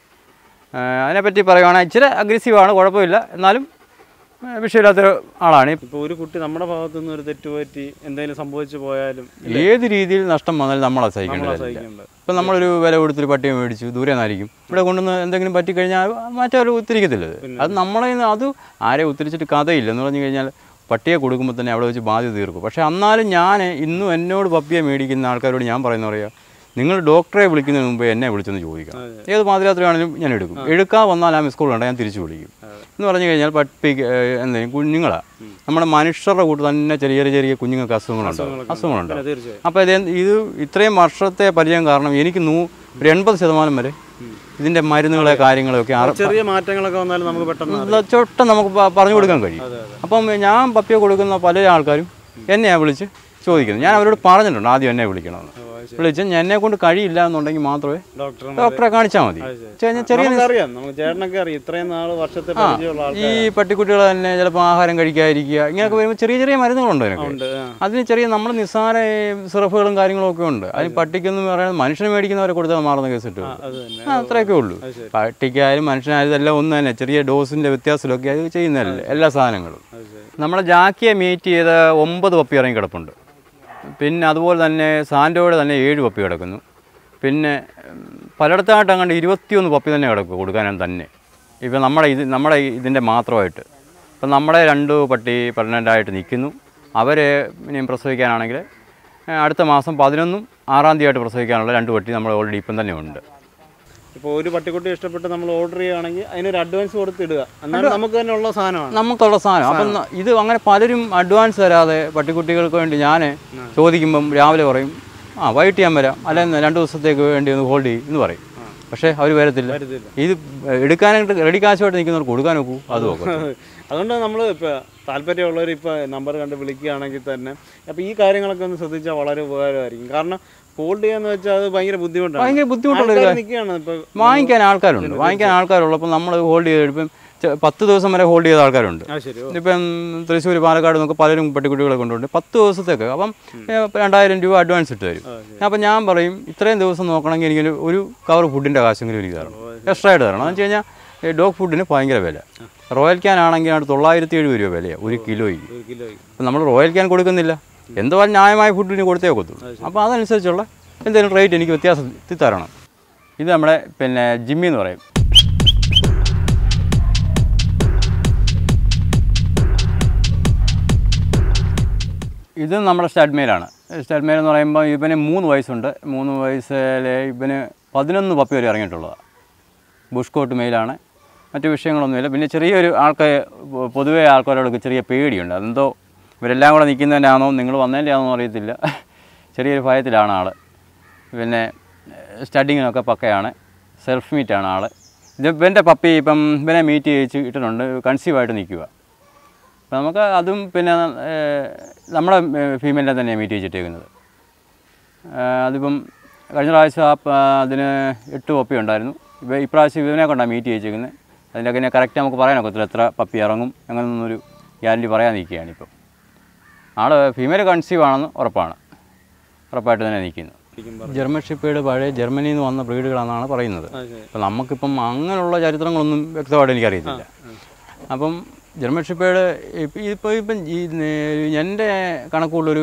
ഏഹ്, അതിനെപ്പറ്റി പറയുവാണെങ്കിൽ ഇച്ചിരി അഗ്രസീവാണ് കുഴപ്പമില്ല എന്നാലും ഏഹ്, വിഷയമില്ലാത്തൊരു ആളാണ് ഇപ്പൊ ഒരു കുട്ടി നമ്മുടെ ഭാഗത്തു നിന്ന് ഒരു തെറ്റ് പറ്റി എന്തെങ്കിലും സംഭവിച്ചു പോയാലും ഏത് രീതിയിൽ നഷ്ടം വന്നാലും നമ്മളെ സഹിക്കേണ്ടതില്ല സഹിക്കുന്നുണ്ട് ഇപ്പം നമ്മളൊരു വില കൊടുത്തൊരു പട്ടിയെ മേടിച്ചു ദൂരെ നിന്നായിരിക്കും ഇവിടെ കൊണ്ടുവന്ന് എന്തെങ്കിലും പറ്റിക്കഴിഞ്ഞാൽ മറ്റവർ ഉത്തരിക്കത്തില്ല ഇത്. അത് നമ്മളെ കയ്യിൽ നിന്ന് അത് ആരെ ഉത്തരിച്ചിട്ട് കഥയില്ല എന്ന് പറഞ്ഞു കഴിഞ്ഞാൽ പട്ടിയെ കൊടുക്കുമ്പോൾ തന്നെ അവിടെ വെച്ച് ബാധ്യത തീർക്കും പക്ഷേ എന്നാലും ഞാൻ ഇന്നും എന്നോട് പപ്പിയെ മേടിക്കുന്ന ആൾക്കാരോട് ഞാൻ പറയുന്ന പറയാം നിങ്ങൾ ഡോക്ടറെ വിളിക്കുന്നതിന് മുമ്പ് എന്നെ വിളിച്ചൊന്ന് ചോദിക്കണം ഏത് പാതിരാത്രിയാണെങ്കിലും ഞാൻ എടുക്കും എടുക്കാൻ വന്നാൽ ആ മിസ് കോൾ കണ്ടാൽ ഞാൻ തിരിച്ചു വിളിക്കും എന്ന് പറഞ്ഞു കഴിഞ്ഞാൽ പട്ടി എന്തെങ്കിലും കുഞ്ഞുങ്ങളാണ് നമ്മുടെ മനുഷ്യരുടെ കൂട്ട് തന്നെ ചെറിയ ചെറിയ കുഞ്ഞുങ്ങൾക്ക് അസുഖങ്ങളുണ്ടാവും അസുഖങ്ങളുണ്ടാവും പിന്നെ തീർച്ചയായും അപ്പോൾ ഇത് ഇത് ഇത്രയും വർഷത്തെ പരിചയം കാരണം എനിക്ക് നൂ ഒരു എൺപത് ശതമാനം വരെ ഇതിൻ്റെ മരുന്നുകളെ കാര്യങ്ങളൊക്കെ അറ- ചെറിയ മാറ്റങ്ങളൊക്കെ വന്നാലും നമുക്ക് പെട്ടെന്ന് അറിയാം. ചൊട്ട നമുക്ക് പ- പറഞ്ഞു കൊടുക്കാൻ കഴിയും അതെ അതെ അപ്പം ഞാൻ പപ്പിയെ കൊടുക്കുന്ന പല ആൾക്കാരും എന്നെയാണ് വിളിച്ച് ചോദിക്കുന്നത് ഞാൻ അവരോട് പറഞ്ഞിട്ടുണ്ട് ആദ്യം എന്നെ വിളിക്കണമെന്ന് ഓ, അത് ശരി. വിളിച്ച് ഞാൻ എന്നെ കൊണ്ട് കഴിയില്ല എന്നുണ്ടെങ്കിൽ മാത്രമേ ഡോക്ടർ ഡോക്ടറെ കാണിച്ചാൽ മതി അത് ശരി. ചെ- ചെറിയ നമുക്കറിയാം നമുക്ക് ചേട്ടനൊക്കെ അറിയാം ഇത്രയും നാള് വർഷത്തെ പരിചയമുള്ള ആൾക്കാർ ഈ പട്ടിക്കുട്ടികൾ തന്നെ ചിലപ്പോൾ ആഹാരം കഴിക്കാതിരിക്കുക ഇങ്ങനെയൊക്കെ വരുമ്പോൾ ചെറിയ ചെറിയ മരുന്നുകളുണ്ട് അതിനൊക്കെ ഉണ്ട് ആ. അതിന് ചെറിയ നമ്മൾ നിസ്സാര സിറപ്പുകളും കാര്യങ്ങളും ഒക്കെ ഉണ്ട് അതിന് പട്ടിക്കൊന്നും പറയുന്നത് മനുഷ്യന് മേടിക്കുന്നവരെ കൊടുത്താൽ മാറുന്ന കേസ് കിട്ടും അത് തന്നെ ആ, അത്രയൊക്കെ ഉള്ളൂ അത് ശരി. പട്ടിക്കായാലും മനുഷ്യനായാലും ഇതെല്ലാം ഒന്ന് തന്നെ ചെറിയ ഡോസിൻ്റെ വ്യത്യാസത്തിലൊക്കെ അത് ചെയ്യുന്നതല്ലേ എല്ലാ സാധനങ്ങളും അത് ശരി നമ്മുടെ ജാക്കിയെ മീറ്റ് ചെയ്ത ഒമ്പത് പപ്പി ഇറങ്ങി കിടപ്പുണ്ട് പിന്നെ അതുപോലെ തന്നെ സാൻഡോയുടെ തന്നെ ഏഴ് പപ്പി കിടക്കുന്നു പിന്നെ ഉം, പലയിടത്തായിട്ട് അങ്ങോട്ട് ഇരുപത്തിയൊന്ന് പപ്പി തന്നെ കിടക്കും കൊടുക്കാനാണ് തന്നെ ഇപ്പം നമ്മുടെ ഇത് നമ്മുടെ ഇതിൻ്റെ മാത്രമായിട്ട് ഇപ്പം നമ്മുടെ രണ്ട് പട്ടി പ്രഗ്നൻ്റ് ആയിട്ട് നിൽക്കുന്നു അവരെ ഇനിയും പ്രസവിക്കാനാണെങ്കിൽ ഏ, അടുത്ത മാസം പതിനൊന്നും ആറാം തീയതി ആയിട്ട് പ്രസവിക്കാനുള്ള രണ്ട് പട്ടി നമ്മൾ ഓൾറെഡി ഇപ്പം തന്നെ ഉണ്ട് ഇപ്പോൾ ഒരു പട്ടിക്കുട്ടി ഇഷ്ടപ്പെട്ട് നമ്മൾ ഓർഡർ ചെയ്യുകയാണെങ്കിൽ അതിനൊരു അഡ്വാൻസ് കൊടുത്ത് ഇടുക എന്നാലും നമുക്ക് തന്നെ ഉള്ള സാധനമാണ് നമുക്കുള്ള സാധനം അപ്പം ന- ഇത് അങ്ങനെ പലരും അഡ്വാൻസ് തരാതെ പട്ടിക്കുട്ടികൾക്ക് വേണ്ടി ഞാൻ ചോദിക്കുമ്പം രാവിലെ പറയും ആ വൈകിട്ട് ഞാൻ വരാം അല്ലെങ്കിൽ രണ്ട് ദിവസത്തേക്ക് വേണ്ടി ഒന്ന് ഹോൾഡ് ചെയ്യും എന്ന് പറയും പക്ഷേ അവർ വരത്തില്ല വരുന്നില്ല ഇത് എടുക്കാനായിട്ട് റെഡി കാശുമായിട്ട് നിൽക്കുന്നവർക്ക് കൊടുക്കാൻ നോക്കൂ അത് നോക്കും അതുകൊണ്ട് നമ്മൾ ഇപ്പോൾ താല്പര്യമുള്ളവർ ഇപ്പോൾ നമ്പർ കണ്ട് വിളിക്കുകയാണെങ്കിൽ തന്നെ അപ്പോൾ ഈ കാര്യങ്ങളൊക്കെ ഒന്ന് ശ്രദ്ധിച്ചാൽ വളരെ ഉപകാരമായിരിക്കും കാരണം ഹോൾഡ് ചെയ്യാന്ന് വെച്ചാൽ അത് ഭയങ്കര ബുദ്ധിമുട്ടാണ് ഭയങ്കര ബുദ്ധിമുട്ടുള്ള ഒരു ആൾക്കാര് നിൽക്കുകയാണ് ഇപ്പോൾ വാങ്ങിക്കാൻ ആൾക്കാരുണ്ട് വാങ്ങിക്കാൻ ആൾക്കാരുള്ളപ്പോൾ നമ്മൾ ഹോൾഡ് ചെയ്ത് ഇപ്പം ചെ- പത്ത് ദിവസം വരെ ഹോൾഡ് ചെയ്ത ആൾക്കാരുണ്ട് ആ ശരി ഓ, ഇപ്പം തൃശ്ശൂർ പാലക്കാട് നിന്നൊക്കെ പലരും പട്ടിക്കുട്ടികളെ കൊണ്ടുണ്ട് പത്ത് ദിവസത്തേക്ക് അപ്പം ഏ, രണ്ടായിരം രൂപ അഡ്വാൻസ് ഇട്ട് തരും ആ, ശരി. അപ്പം ഞാൻ പറയും ഇത്രയും ദിവസം നോക്കണമെങ്കിൽ എനിക്ക് ഒരു കവർ ഫുഡിൻ്റെ കാശെങ്കിലും എനിക്ക് തരണം എക്സ്ട്രാ ആയിട്ട് തരണം എന്ന് വെച്ച് കഴിഞ്ഞാൽ ഡോഗ് ഫുഡിന് ഭയങ്കര വില റോയൽ ക്യാൻ ആണെങ്കിൽ ആണ് തൊള്ളായിരത്തി എഴുപത് രൂപ വിലയാണ് ഒരു കിലോയ്ക്ക് ഒരു കിലോ അപ്പം നമ്മൾ റോയൽ ക്യാൻ കൊടുക്കുന്നില്ല എന്തോ ന്യായമായ ഫുഡിന് കൊടുത്തേ ഒക്കത്തുള്ളൂ അപ്പോൾ അതനുസരിച്ചുള്ള എന്തെങ്കിലും റേറ്റ് എനിക്ക് വ്യത്യാസത്തിൽ തരണം ഇത് നമ്മുടെ പിന്നെ ജിമ്മി എന്ന് പറയും ഇത് നമ്മുടെ സ്റ്റഡ്മെയിലാണ് സ്റ്റഡ്മെയിൽ എന്ന് പറയുമ്പോൾ ഇവന് മൂന്ന് വയസ്സുണ്ട് മൂന്ന് വയസ്സിൽ ഇവന് പതിനൊന്ന് പപ്പി വരെ ഇറങ്ങിയിട്ടുള്ളതാണ് ബുഷ് കോട്ട് മെയിലാണ് മറ്റു വിഷയങ്ങളൊന്നുമില്ല പിന്നെ ചെറിയൊരു ആൾക്കാർ പൊതുവേ ആൾക്കാരോടൊക്കെ ചെറിയ പേടിയുണ്ട് അതെന്തോ ഇവരെല്ലാം കൂടെ നിൽക്കുന്നതിൻ്റെ ആണോ നിങ്ങൾ വന്നതിൻ്റെ ആണോ അറിയത്തില്ല ചെറിയൊരു ഭയത്തിലാണ് ആൾ പിന്നെ സ്റ്റഡിങ്ങിനൊക്കെ പക്കയാണ് സെൽഫ് മീറ്റാണ് ആൾ ഇത് ഇവൻ്റെ പപ്പി ഇപ്പം ഇവനെ മീറ്റ് ചെയ്യിച്ച് ഇട്ടിട്ടുണ്ട് കൺസീവായിട്ട് നിൽക്കുക അപ്പോൾ നമുക്ക് അതും പിന്നെ ഏഹ്, നമ്മുടെ ഫീമെയിലിനെ തന്നെയാണ് മീറ്റ് ചെയ്തിട്ടേക്കുന്നത് ഏഹ്, അതിപ്പം കഴിഞ്ഞ പ്രാവശ്യം ആ പ- അതിന് എട്ട് പപ്പി ഉണ്ടായിരുന്നു ഇവ ഇപ്രാവശ്യം ഇവനെ കൊണ്ടാണ് മീറ്റ് ചെയ്യിച്ചേക്കുന്നത് അതിൻ്റെ പിന്നെ കറക്റ്റ് നമുക്ക് പറയാനൊക്കത്തില്ല എത്ര പപ്പി ഇറങ്ങും അങ്ങനെയൊന്നൊരു ഗ്യാരണ്ടി പറയാൻ നിൽക്കുകയാണ് ഇപ്പം ആൾ ഫീമെയിൽ കൺസീവ് ആണെന്ന് ഉറപ്പാണ് ഉറപ്പായിട്ട് തന്നെ നിൽക്കുന്നു ജർമ്മൻ ഷിപ്പേഡ് പഴയ ജർമ്മനിയിൽ നിന്ന് വന്ന ബ്രീഡുകളാണെന്നാണ് പറയുന്നത് അപ്പം നമുക്കിപ്പം അങ്ങനെയുള്ള ചരിത്രങ്ങളൊന്നും വ്യക്തമായിട്ട് എനിക്കറിയത്തില്ല അപ്പം ജർമ്മൻ ഷിപ്പേഡ് ഇപ്പം ഇപ്പോൾ ഇപ്പം ഈ നേ- എൻ്റെ കണക്കുള്ളൊരു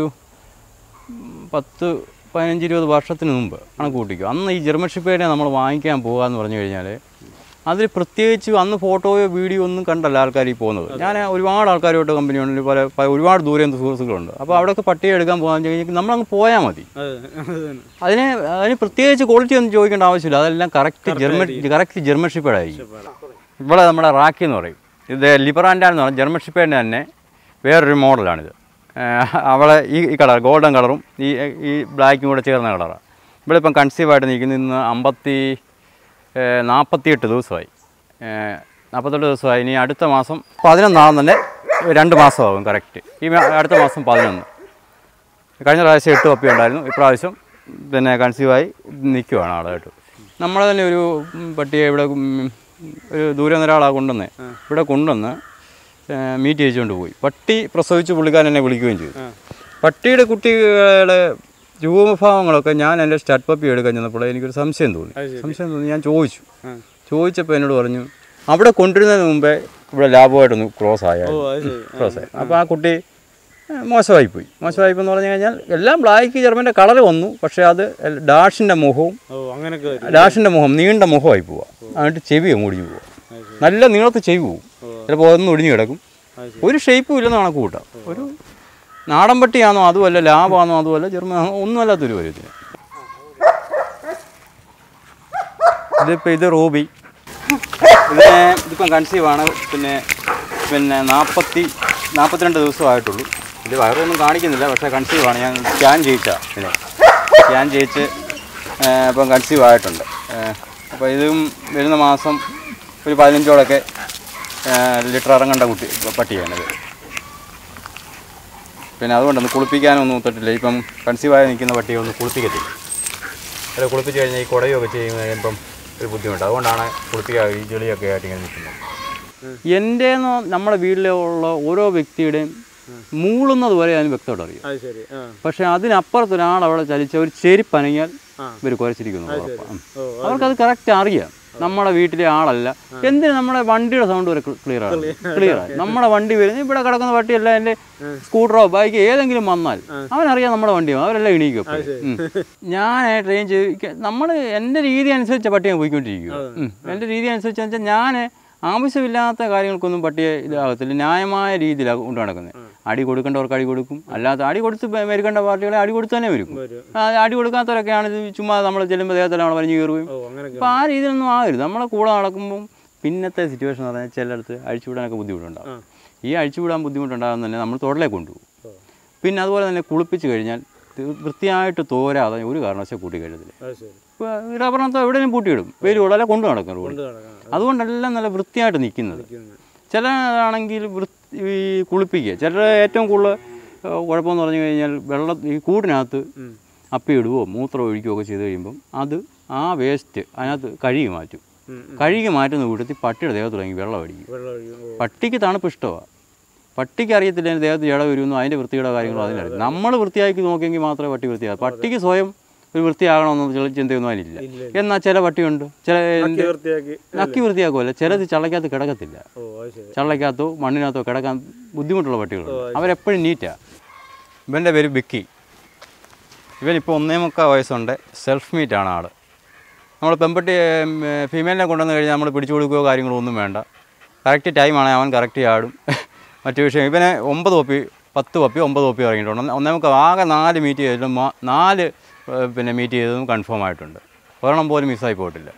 ഉം, പത്ത് പതിനഞ്ച് ഇരുപത് വർഷത്തിന് മുമ്പ് കണക്ക് കൂട്ടിക്കും അന്ന് ഈ ജർമ്മൻ ഷിപ്പേഡിനെ നമ്മൾ വാങ്ങിക്കാൻ പോകുക എന്ന് പറഞ്ഞു കഴിഞ്ഞാൽ അതിൽ പ്രത്യേകിച്ച് അന്ന് ഫോട്ടോയോ വീഡിയോ ഒന്നും കണ്ടല്ല ആൾക്കാർ ഈ പോകുന്നത് ഞാൻ ഒരുപാട് ആൾക്കാരുമായിട്ട് കമ്പനിയുണ്ട് പല പല- ഒരുപാട് ദൂരം സുഹൃത്തുക്കളുണ്ട് അപ്പോൾ അവിടെയൊക്കെ പട്ടിയെ എടുക്കാൻ പോകാൻ കഴിഞ്ഞാൽ നമ്മളങ്ങ് പോയാൽ മതി അതിന് അതിന് പ്രത്യേകിച്ച് ക്വാളിറ്റി ഒന്നും ചോദിക്കേണ്ട ആവശ്യമില്ല അതെല്ലാം കറക്റ്റ് ജർമ്മൻ കറക്റ്റ് ജർമ്മൻ ഷിപ്പേഡായിരിക്കും ഇവിടെ നമ്മുടെ റാക്കി എന്ന് പറയും ഇത് ലിബറാൻഡാൻ എന്ന് പറഞ്ഞാൽ ജർമ്മൻ ഷിപ്പേഡിൻ്റെ തന്നെ വേറൊരു മോഡലാണിത് ഏഹ് അവളെ ഈ ഈ കളർ ഗോൾഡൻ കളറും ഈ ഈ ബ്ലാക്കും കൂടെ ചേർന്ന കളറാണ് ഇവിടെ ഇപ്പം കൺസീവായിട്ട് നിൽക്കുന്ന ഇന്ന് അമ്പത്തി ഏഹ് നാൽപ്പത്തിയെട്ട് ദിവസമായി ഏഹ് നാൽപ്പത്തെട്ട് ദിവസമായി ഇനി അടുത്ത മാസം പതിനൊന്നാം തന്നെ രണ്ട് മാസമാകും കറക്റ്റ് ഈ മാ- അടുത്ത മാസം പതിനൊന്ന് കഴിഞ്ഞ പ്രാവശ്യം എട്ട് പപ്പി ഉണ്ടായിരുന്നു ഇപ്രാവശ്യം പിന്നെ കൺസീവായി നിൽക്കുവാണ് ആളായിട്ട് നമ്മളെ തന്നെ ഒരു ഉം, പട്ടിയെ ഇവിടെ ഉം, ഒരു ദൂരെ നിന്ന് ഒരാളാണ് കൊണ്ടുവന്ന് ഇവിടെ കൊണ്ടുവന്ന് മീറ്റ് ചെയ്തുകൊണ്ട് പോയി പട്ടി പ്രസവിച്ച് പുള്ളിക്കാരൻ എന്നെ വിളിക്കുകയും ചെയ്തു പട്ടിയുടെ കുട്ടികളുടെ രൂപഭാവങ്ങളൊക്കെ ഞാൻ എൻ്റെ സ്റ്റാർട്ട് പപ്പി എടുക്കാൻ ചെന്നപ്പോൾ എനിക്കൊരു സംശയം തോന്നി സംശയം തോന്നി ഞാൻ ചോദിച്ചു ചോദിച്ചപ്പോൾ എന്നോട് പറഞ്ഞു അവിടെ കൊണ്ടുവരുന്നതിന് മുമ്പേ ഇവിടെ ലാഭമായിട്ടൊന്ന് ക്രോസ് ആയായിരുന്നു ക്രോസ് ആയി അപ്പോൾ ആ കുട്ടി ഏഹ്, മോശമായിപ്പോയി മോശമായിപ്പോയി എന്ന് പറഞ്ഞു കഴിഞ്ഞാൽ എല്ലാം ബ്ലാക്ക് ജർമ്മൻ്റെ കളർ വന്നു പക്ഷേ അത് എൽ- ഡാഷിൻ്റെ മുഖവും ഓ അങ്ങനെയൊക്കെ വരും ഡാഷിൻ്റെ മുഖം നീണ്ട മുഖമായി പോവുക എന്നിട്ട് ചെവി അങ്ങ് ഒടിഞ്ഞു പോവുക നല്ല നീളത്ത് ചെവി പോവും ചിലപ്പോൾ ഒന്ന് ഒടിഞ്ഞു കിടക്കും ഒരു ഷേപ്പും ഇല്ലെന്ന് കണക്ക് കൂട്ടാം ഒരു നാടൻ പട്ടിയാണോ അതുമല്ല ലാഭാണോ അതുമല്ല ജർമ്മൻ ഒന്നുമല്ലാത്തൊരു വരും ഇതിന് ഇതിപ്പോൾ ഇത് റൂബി ഇതിന് ഇതിപ്പം കൺസീവാണ് പിന്നെ പിന്നെ നാൽപ്പത്തി നാൽപ്പത്തിരണ്ട് ദിവസമായിട്ടുള്ളൂ ഇത് വയറൊന്നും കാണിക്കുന്നില്ല പക്ഷേ കൺസീവാണ് ഞാൻ സ്കാൻ ചെയ്യിച്ച പിന്നെ സ്കാൻ ചെയ്യിച്ച് ഏ, ഇപ്പം കൺസീവ് ആയിട്ടുണ്ട് അപ്പോൾ ഇതും വരുന്ന മാസം ഒരു പതിനഞ്ചോളൊക്കെ ലിറ്റർ ഇറങ്ങേണ്ട കുട്ടി പട്ടിയാണിത് പിന്നെ അതുകൊണ്ടൊന്ന് കുളിപ്പിക്കാനൊന്നും ഒത്തിട്ടില്ല ഇപ്പം കൺസീവായി നിൽക്കുന്ന പട്ടിയെ ഒന്ന് കുളിപ്പിക്കത്തില്ല അല്ല കുളിപ്പിച്ച് കഴിഞ്ഞാൽ ഈ കുടയൊക്കെ ചെയ്യുമ്പോൾ കഴിയുമ്പം ഒരു ബുദ്ധിമുട്ട് അതുകൊണ്ടാണ് കുളിപ്പിക്കാതെ ഈ ചെളിയൊക്കെ ആയിട്ട് ഇങ്ങനെ നിൽക്കുന്നത് എൻ്റെ നമ്മുടെ വീട്ടിലുള്ള ഓരോ വ്യക്തിയുടെയും മൂളുന്നത് വരെ അതിന് വ്യക്തമായിട്ട് അറിയാം അത് ശരി ആ പക്ഷേ അതിനപ്പുറത്ത് ഒരാൾ അവിടെ ചലിച്ച ഒരു ചെരുപ്പ് അനങ്ങിയാൽ ആ. ഇവർ കുരച്ചിരിക്കുന്നു ഉറപ്പാണ്. ഓ അവർക്കത് കറക്റ്റ് അറിയാം നമ്മുടെ വീട്ടിലെ ആളല്ല എന്തിന് നമ്മുടെ വണ്ടിയുടെ സൗണ്ട് വരെ ക്ലിയർ ആണ് ക്ലിയർ ആണ് നമ്മുടെ വണ്ടി വരുന്നത് ഇവിടെ കിടക്കുന്ന വണ്ടിയല്ല എൻ്റെ സ്കൂട്ടറോ ബൈക്ക് ഏതെങ്കിലും വന്നാൽ അവനറിയാം നമ്മുടെ വണ്ടിയോ അവരെല്ലാം എണീക്കും എപ്പോഴും. ഉം. ഞാൻ ട്രെയിൻ ചെയ്ത് നമ്മൾ എൻ്റെ രീതി അനുസരിച്ച് പട്ടിയെ പോയിക്കൊണ്ടിരിക്കുക ഉം. എൻ്റെ രീതി അനുസരിച്ച് വെച്ചാൽ ഞാൻ ആവശ്യമില്ലാത്ത കാര്യങ്ങൾക്കൊന്നും പട്ടിയെ ഇതാകത്തില്ല ന്യായമായ രീതിയിലാണ് കൊണ്ടു നടക്കുന്നത് അടി കൊടുക്കേണ്ടവർക്ക് അടി കൊടുക്കും അല്ലാത്ത അടി കൊടുത്ത് മരിക്കേണ്ട പാർട്ടികളെ അടി കൊടുത്ത് തന്നെ വരും വരും. ആ, അടി കൊടുക്കാത്തവരൊക്കെയാണ് ഇത് ചുമ്മാ നമ്മൾ ചെല്ലുമ്പോൾ ദേഹത്തെല്ലാം അവിടെ വലിഞ്ഞു കയറുകയും ഓ അങ്ങനെയൊക്കെ അപ്പോൾ ആ രീതിയിലൊന്നും ആകരുത് നമ്മളെ കൂടെ നടക്കുമ്പം പിന്നത്തെ സിറ്റുവേഷൻ എന്ന് പറഞ്ഞാൽ ചിലയിടത്ത് അഴിച്ചുവിടാനൊക്കെ ബുദ്ധിമുട്ടുണ്ടാകും ഈ അഴിച്ചുവിടാൻ ബുദ്ധിമുട്ടുണ്ടാകുന്ന തന്നെ നമ്മൾ തൊടലെ കൊണ്ടുപോകും ഓ. പിന്നെ അതുപോലെ തന്നെ കുളിപ്പിച്ച് കഴിഞ്ഞാൽ തി- വൃത്തിയായിട്ട് തോരാതെ ഒരു കാരണവശാൽ കൂട്ടി കഴുതില്ല അത് ശരി ഇപ്പോൾ റബ്ബറിനകത്ത് എവിടെയും പൂട്ടിയിടും പേര് കൊള്ളാലെ കൊണ്ടു നടക്കും റോഡ് കൊണ്ട് നടക്കാം അതുകൊണ്ടെല്ലാം നല്ല വൃത്തിയായിട്ട് നിൽക്കുന്നത് ഇരിക്കുന്നത്. ചിലതാണെങ്കിൽ വൃത്തി ഈ കുളിപ്പിക്കുക ചിലർ ഏറ്റവും കൂടുതൽ ഏഹ്, കുഴപ്പമെന്ന് പറഞ്ഞു കഴിഞ്ഞാൽ വെള്ളം ഈ കൂടിനകത്ത് ഉം. അപ്പിയിടുകയോ മൂത്രം ഒഴിക്കുകയോ ഒക്കെ ചെയ്ത് കഴിയുമ്പം അത് ആ വേസ്റ്റ് അതിനകത്ത് കഴുകി മാറ്റും ഉം, കഴുകി മാറ്റുന്ന കൂട്ടത്തിൽ പട്ടിയുടെ ദേഹത്ത് തുടങ്ങി വെള്ളം അടിക്കും വെള്ളം ഒഴിക്കും ഓ പട്ടിക്ക് തണുപ്പ് ഇഷ്ടമാണ് പട്ടിക്ക് അറിയത്തില്ല അതിൻ്റെ ദേഹത്ത് ജട വരുമെന്നോ അതിൻ്റെ വൃത്തിയുടെ കാര്യങ്ങളോ അതിനറിയാം നമ്മൾ വൃത്തിയാക്കി നോക്കിയെങ്കിൽ മാത്രമേ പട്ടി വൃത്തിയാകും പട്ടിക്ക് സ്വയം ഒരു വൃത്തിയാകണമെന്ന് ചില ചിന്തയൊന്നും അതിനില്ല ഇല്ല. എന്നാൽ ചില പട്ടിയുണ്ട് ചില നക്കി വൃത്തിയാക്കി നക്കി വൃത്തിയാക്കുമല്ല ചിലത് ചള്ളക്കകത്ത് കിടക്കത്തില്ല ഓ അത് ശരി ചള്ളക്കകത്തോ മണ്ണിനകത്തോ കിടക്കാൻ ബുദ്ധിമുട്ടുള്ള പട്ടികളുണ്ട് അവരെപ്പോഴും നീറ്റാണ് ഇവൻ്റെ പേര് ബിക്കി ഇവനിപ്പോൾ ഒന്നേ മുക്കാൽ വയസ്സുണ്ട് സെൽഫ് മീറ്റാണ് ആൾ നമ്മൾ പെൺപട്ടി ഫീമെയിലിനെ കൊണ്ടുവന്ന് കഴിഞ്ഞാൽ നമ്മൾ പിടിച്ചു കൊടുക്കുകയോ കാര്യങ്ങളോ ഒന്നും വേണ്ട കറക്റ്റ് ടൈമാണ് അവൻ കറക്റ്റ് ആടും മറ്റു വിഷയം ഇവനെ ഒമ്പത് പപ്പി പത്ത് പപ്പി ഒമ്പത് പപ്പി ഇറങ്ങിയിട്ടുണ്ട് ഒന്നേ- ഒന്നേ മുക്കാൽ ആകെ നാല് മീറ്റ് ചെയ്തിട്ടും മാ- നാല് ഏഹ്, പിന്നെ മീറ്റ് ചെയ്തതും കൺഫേം ആയിട്ടുണ്ട് ഒരെണ്ണം പോലും മിസ്സായി പോയിട്ടില്ല